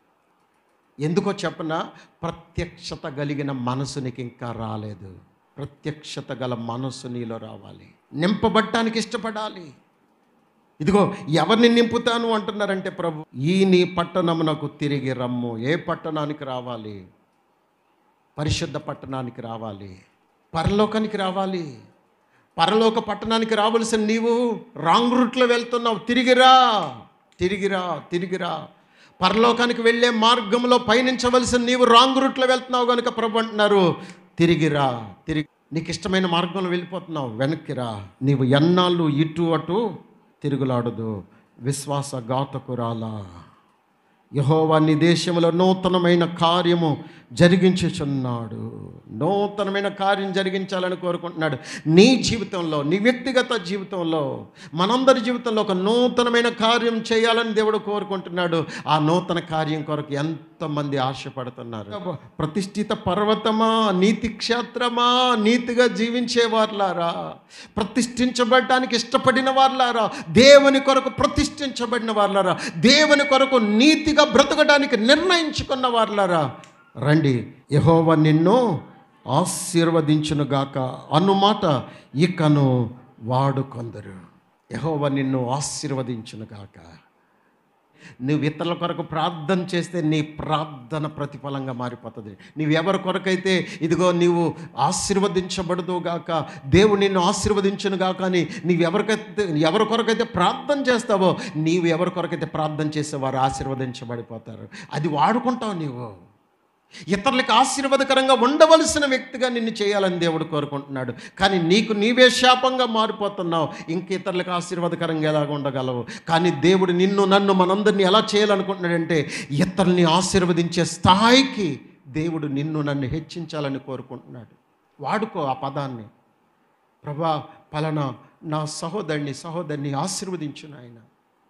ఎందుకో చెప్పన ప్రత్యక్షత కలిగిన మనసు నీకు ఇంకా రాలేదు ప్రత్యక్షత గల మనసు నీలో రావాలి నింపబట్టానికి ఇష్టపడాలి ఇదిగో ఎవరిని నింపుతాను అంటున్నారంటే ప్రభు ఈ నీ పట్టణమునకు తిరిగి రమ్ము ఏ పట్టణానికి రావాలి పరిశుద్ధ పట్టణానికి రావాలి పరలోకానికి రావాలి పరలోక పట్టణానికి రావలసిన నీవు రాంగ్ రూట్లో వెళ్తున్నావు తిరిగిరా తిరిగిరా తిరిగిరా పరలోకానికి వెళ్ళే మార్గంలో పయనించవలసిన నీవు రాంగ్ రూట్లో వెళ్తున్నావు కనుక ప్రభు అంటున్నారు తిరిగిరా తిరిగి నీకు ఇష్టమైన మార్గంలో వెళ్ళిపోతున్నావు వెనక్కిరా నీవు ఎన్నాళ్ళు ఇటు అటు తిరుగులాడదు విశ్వాస ఘాతకురాలా యహోవా నీ దేశంలో నూతనమైన కార్యము జరిగించుచున్నాడు నూతనమైన కార్యం జరిగించాలని కోరుకుంటున్నాడు నీ జీవితంలో నీ వ్యక్తిగత జీవితంలో మనందరి జీవితంలో ఒక నూతనమైన కార్యం చేయాలని దేవుడు కోరుకుంటున్నాడు ఆ నూతన కార్యం కొరకు ఎంతమంది ఆశపడుతున్నారు ప్రతిష్ఠిత పర్వతమా నీతి క్షేత్రమా నీతిగా జీవించే వార్లారా ప్రతిష్ఠించబడటానికి ఇష్టపడిన వార్లారా దేవుని కొరకు ప్రతిష్ఠించబడిన వార్లారా దేవుని కొరకు నీతిగా బ్రతకడానికి నిర్ణయించుకున్న వార్లారా రండి యహోవ నిన్ను ఆశీర్వదించునుగాక అన్నమాట ఇకను వాడుకొందరు యహోవ నిన్ను ఆశీర్వదించునుగాక నువ్వు ఇతరుల కొరకు ప్రార్థన చేస్తే నీ ప్రార్థన ప్రతిఫలంగా మారిపోతుంది నీవు ఎవరి కొరకైతే ఇదిగో నీవు ఆశీర్వదించబడదు గాక దేవుడు నిన్ను ఆశీర్వదించును గాక అని నీవు ఎవరికైతే ఎవరి కొరకైతే ప్రార్థన చేస్తావో నీవు ఎవరి కొరకైతే ప్రార్థన చేస్తే వారు ఆశీర్వదించబడిపోతారు అది వాడుకుంటావు నీవు ఇతరులకు ఆశీర్వాదకరంగా ఉండవలసిన వ్యక్తిగా నిన్ను చేయాలని దేవుడు కోరుకుంటున్నాడు కానీ నీకు నీవే శాపంగా మారిపోతున్నావు ఇంక ఇతరులకు ఆశీర్వాదకరంగా ఎలాగ ఉండగలవు కానీ దేవుడు నిన్ను నన్ను మనందరినీ ఎలా చేయాలనుకుంటున్నాడంటే ఇతరుల్ని ఆశీర్వదించే స్థాయికి దేవుడు నిన్ను నన్ను హెచ్చించాలని కోరుకుంటున్నాడు వాడుకో ఆ పదాన్ని ప్రభా పలానా నా సహోదరిని సహోదరిని ఆశీర్వదించు నాయన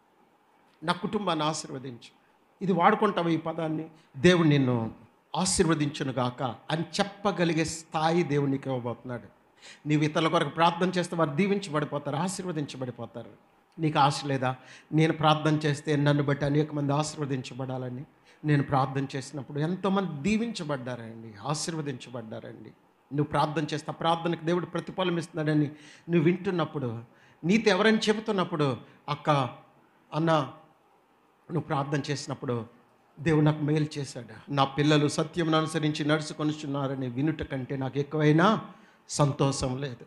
నా కుటుంబాన్ని ఆశీర్వదించు ఇది వాడుకుంటావు ఈ పదాన్ని దేవుడు నిన్ను ఆశీర్వదించునుగాక అని చెప్పగలిగే స్థాయి దేవునికి ఇవ్వబోతున్నాడు నీవు ఇతరుల కొరకు ప్రార్థన చేస్తే వారు దీవించబడిపోతారు ఆశీర్వదించబడిపోతారు నీకు ఆశ లేదా నేను ప్రార్థన చేస్తే నన్ను బట్టి అనేక మంది ఆశీర్వదించబడాలని నేను ప్రార్థన చేసినప్పుడు ఎంతోమంది దీవించబడ్డారండి ఆశీర్వదించబడ్డారండి నువ్వు ప్రార్థన చేస్తే ఆ ప్రార్థనకు దేవుడు ప్రతిఫలం ఇస్తున్నాడని నువ్వు వింటున్నప్పుడు నీతో ఎవరైనా చెబుతున్నప్పుడు అక్క అన్న నువ్వు ప్రార్థన చేసినప్పుడు దేవుడు నాకు మేలు చేశాడు నా పిల్లలు సత్యమును అనుసరించి నడుచుకొనిచున్నారని వినుట కంటే నాకు ఎక్కువైనా సంతోషం లేదు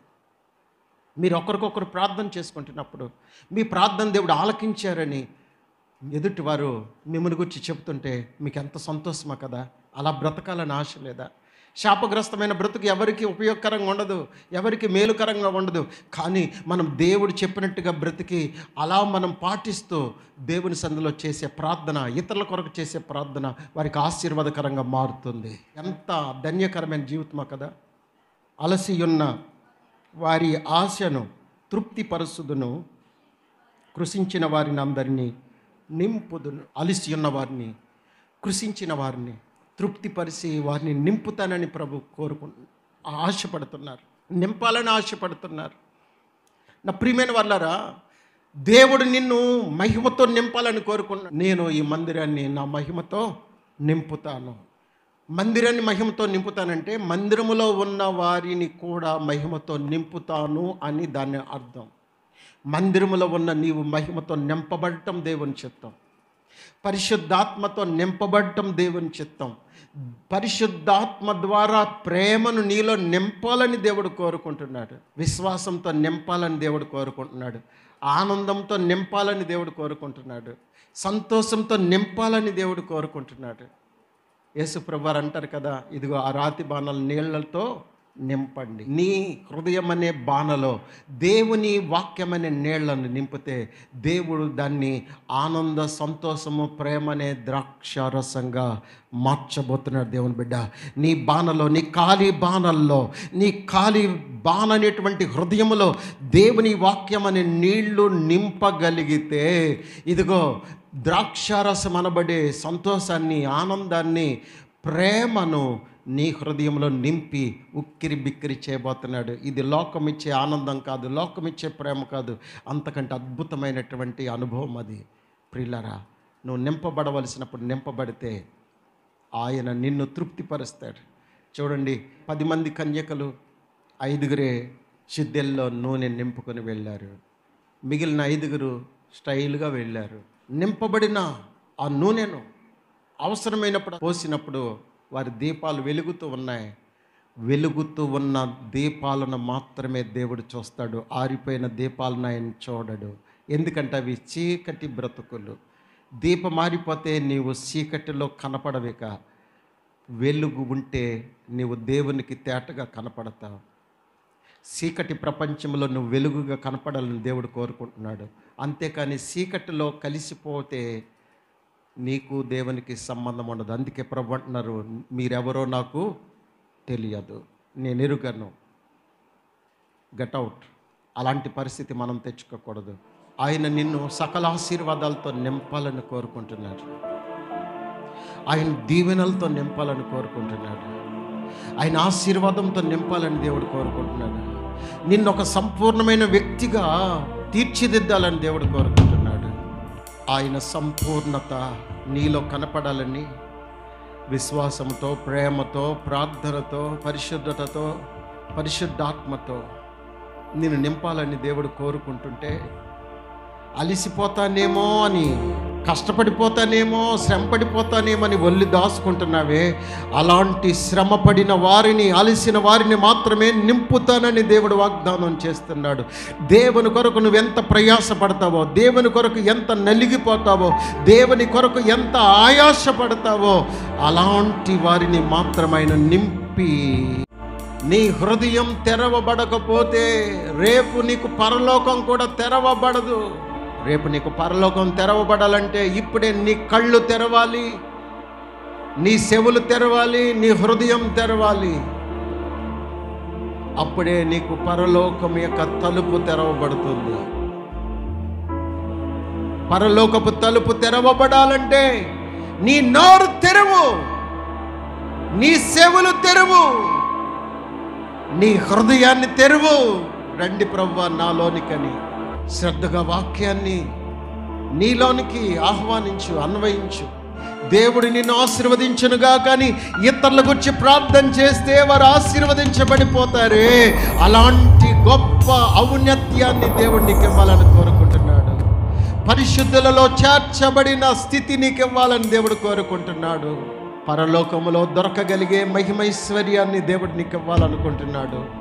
మీరు ఒకరికొకరు ప్రార్థన చేసుకుంటున్నప్పుడు మీ ప్రార్థన దేవుడు ఆలకించారని ఎదుటి వారు మిమ్మల్ని గురించి చెప్తుంటే మీకు ఎంత సంతోషమా కదా అలా బ్రతకాలని ఆశ లేదా శాపగ్రస్తమైన బ్రతుకు ఎవరికి ఉపయోగకరంగా ఉండదు ఎవరికి మేలుకరంగా ఉండదు కానీ మనం దేవుడు చెప్పినట్టుగా బ్రతికి అలా మనం పాటిస్తూ దేవుని సందులో చేసే ప్రార్థన ఇతరుల కొరకు చేసే ప్రార్థన వారికి ఆశీర్వాదకరంగా మారుతుంది ఎంత ధన్యకరమైన జీవితమా కదా అలసి ఉన్న వారి ఆశను తృప్తిపరుసుదును కృషించిన వారిని అందరినీ నింపుదును అలిసి ఉన్న వారిని కృషించిన వారిని తృప్తిపరిచి వారిని నింపుతానని ప్రభు కోరుకు ఆశపడుతున్నారు నింపాలని ఆశపడుతున్నారు నా ప్రియమైన వాళ్ళారా దేవుడు నిన్ను మహిమతో నింపాలని కోరుకున్నా నేను ఈ మందిరాన్ని నా మహిమతో నింపుతాను మందిరాన్ని మహిమతో నింపుతానంటే మందిరములో ఉన్న వారిని కూడా మహిమతో నింపుతాను అని దాని అర్థం మందిరములో ఉన్న నీవు మహిమతో నింపబడటం దేవుని చిత్తం పరిశుద్ధాత్మతో నింపబడటం దేవుని చిత్తం పరిశుద్ధాత్మ ద్వారా ప్రేమను నీలో నింపాలని దేవుడు కోరుకుంటున్నాడు విశ్వాసంతో నింపాలని దేవుడు కోరుకుంటున్నాడు ఆనందంతో నింపాలని దేవుడు కోరుకుంటున్నాడు సంతోషంతో నింపాలని దేవుడు కోరుకుంటున్నాడు యేసుప్రభు వారు అంటారు కదా ఇదిగో ఆ రాతి బాణాలు నీళ్లతో నింపండి నీ హృదయం అనే బాణలో దేవుని వాక్యం అనే నీళ్లను నింపితే దేవుడు దాన్ని ఆనంద సంతోషము ప్రేమ అనే ద్రాక్షారసంగా మార్చబోతున్నాడు దేవుని బిడ్డ నీ బాణలో నీ ఖాళీ బాణల్లో నీ ఖాళీ బాణ అనేటువంటి హృదయములో దేవుని వాక్యం అనే నీళ్లు నింపగలిగితే ఇదిగో ద్రాక్షారసం అనబడే సంతోషాన్ని ఆనందాన్ని ప్రేమను నీ హృదయంలో నింపి ఉక్కిరి బిక్కిరి చేయబోతున్నాడు ఇది లోకం ఇచ్చే ఆనందం కాదు లోకం ఇచ్చే ప్రేమ కాదు అంతకంటే అద్భుతమైనటువంటి అనుభవం అది ప్రిల్లరా నువ్వు నింపబడవలసినప్పుడు నింపబడితే ఆయన నిన్ను తృప్తిపరుస్తాడు చూడండి పది మంది కన్యకలు ఐదుగురే సిద్ధెల్లో నూనె నింపుకొని వెళ్ళారు మిగిలిన ఐదుగురు స్టైల్గా వెళ్ళారు నింపబడిన ఆ నూనెను అవసరమైనప్పుడు పోసినప్పుడు వారి దీపాలు వెలుగుతూ ఉన్నాయి వెలుగుతూ ఉన్న దీపాలను మాత్రమే దేవుడు చూస్తాడు ఆరిపోయిన దీపాలను ఆయన చూడడు ఎందుకంటే అవి చీకటి బ్రతుకులు దీపం మారిపోతే నీవు చీకటిలో కనపడవిక వెలుగు ఉంటే నీవు దేవునికి తేటగా కనపడతావు చీకటి ప్రపంచంలో నువ్వు వెలుగుగా కనపడాలని దేవుడు కోరుకుంటున్నాడు అంతేకాని చీకటిలో కలిసిపోతే నీకు దేవునికి సంబంధం ఉండదు అందుకే ప్రభు అంటున్నారు మీరెవరో నాకు తెలియదు నేను ఎరుగను గట్ అవుట్ అలాంటి పరిస్థితి మనం తెచ్చుకోకూడదు ఆయన నిన్ను సకల ఆశీర్వాదాలతో నింపాలని కోరుకుంటున్నాడు ఆయన దీవెనలతో నింపాలని కోరుకుంటున్నాడు ఆయన ఆశీర్వాదంతో నింపాలని దేవుడు కోరుకుంటున్నాడు నిన్ను ఒక సంపూర్ణమైన వ్యక్తిగా తీర్చిదిద్దాలని దేవుడు కోరుకుంటున్నాడు ఆయన సంపూర్ణత నీలో కనపడాలని విశ్వాసంతో ప్రేమతో ప్రార్థనతో పరిశుద్ధతతో పరిశుద్ధాత్మతో నేను నింపాలని దేవుడు కోరుకుంటుంటే అలిసిపోతానేమో అని కష్టపడిపోతానేమో శ్రమపడిపోతానేమో అని ఒళ్ళు దాచుకుంటున్నావే అలాంటి శ్రమపడిన వారిని అలిసిన వారిని మాత్రమే నింపుతానని దేవుడు వాగ్దానం చేస్తున్నాడు దేవుని కొరకు నువ్వు ఎంత ప్రయాసపడతావో దేవుని కొరకు ఎంత నలిగిపోతావో దేవుని కొరకు ఎంత ఆయాసపడతావో అలాంటి వారిని మాత్రమైన నింపి నీ హృదయం తెరవబడకపోతే రేపు నీకు పరలోకం కూడా తెరవబడదు రేపు నీకు పరలోకం తెరవబడాలంటే ఇప్పుడే నీ కళ్ళు తెరవాలి నీ చెవులు తెరవాలి నీ హృదయం తెరవాలి అప్పుడే నీకు పరలోకం యొక్క తలుపు తెరవబడుతుంది పరలోకపు తలుపు తెరవబడాలంటే నీ నోరు తెరవు నీ చెవులు తెరవు నీ హృదయాన్ని తెరువు రండి ప్రవ్వ నాలోనికని శ్రద్ధగా వాక్యాన్ని నీలోనికి ఆహ్వానించు అన్వయించు దేవుడు నిన్ను ఆశీర్వదించునుగా కానీ ఇతరుల గురించి ప్రార్థన చేస్తే వారు ఆశీర్వదించబడిపోతారే అలాంటి గొప్ప ఔన్నత్యాన్ని దేవుడు నీకు ఇవ్వాలని కోరుకుంటున్నాడు పరిశుద్ధులలో చేర్చబడిన స్థితి నీకు ఇవ్వాలని దేవుడు కోరుకుంటున్నాడు పరలోకములో దొరకగలిగే మహిమైశ్వర్యాన్ని దేవుడు నీకు ఇవ్వాలనుకుంటున్నాడు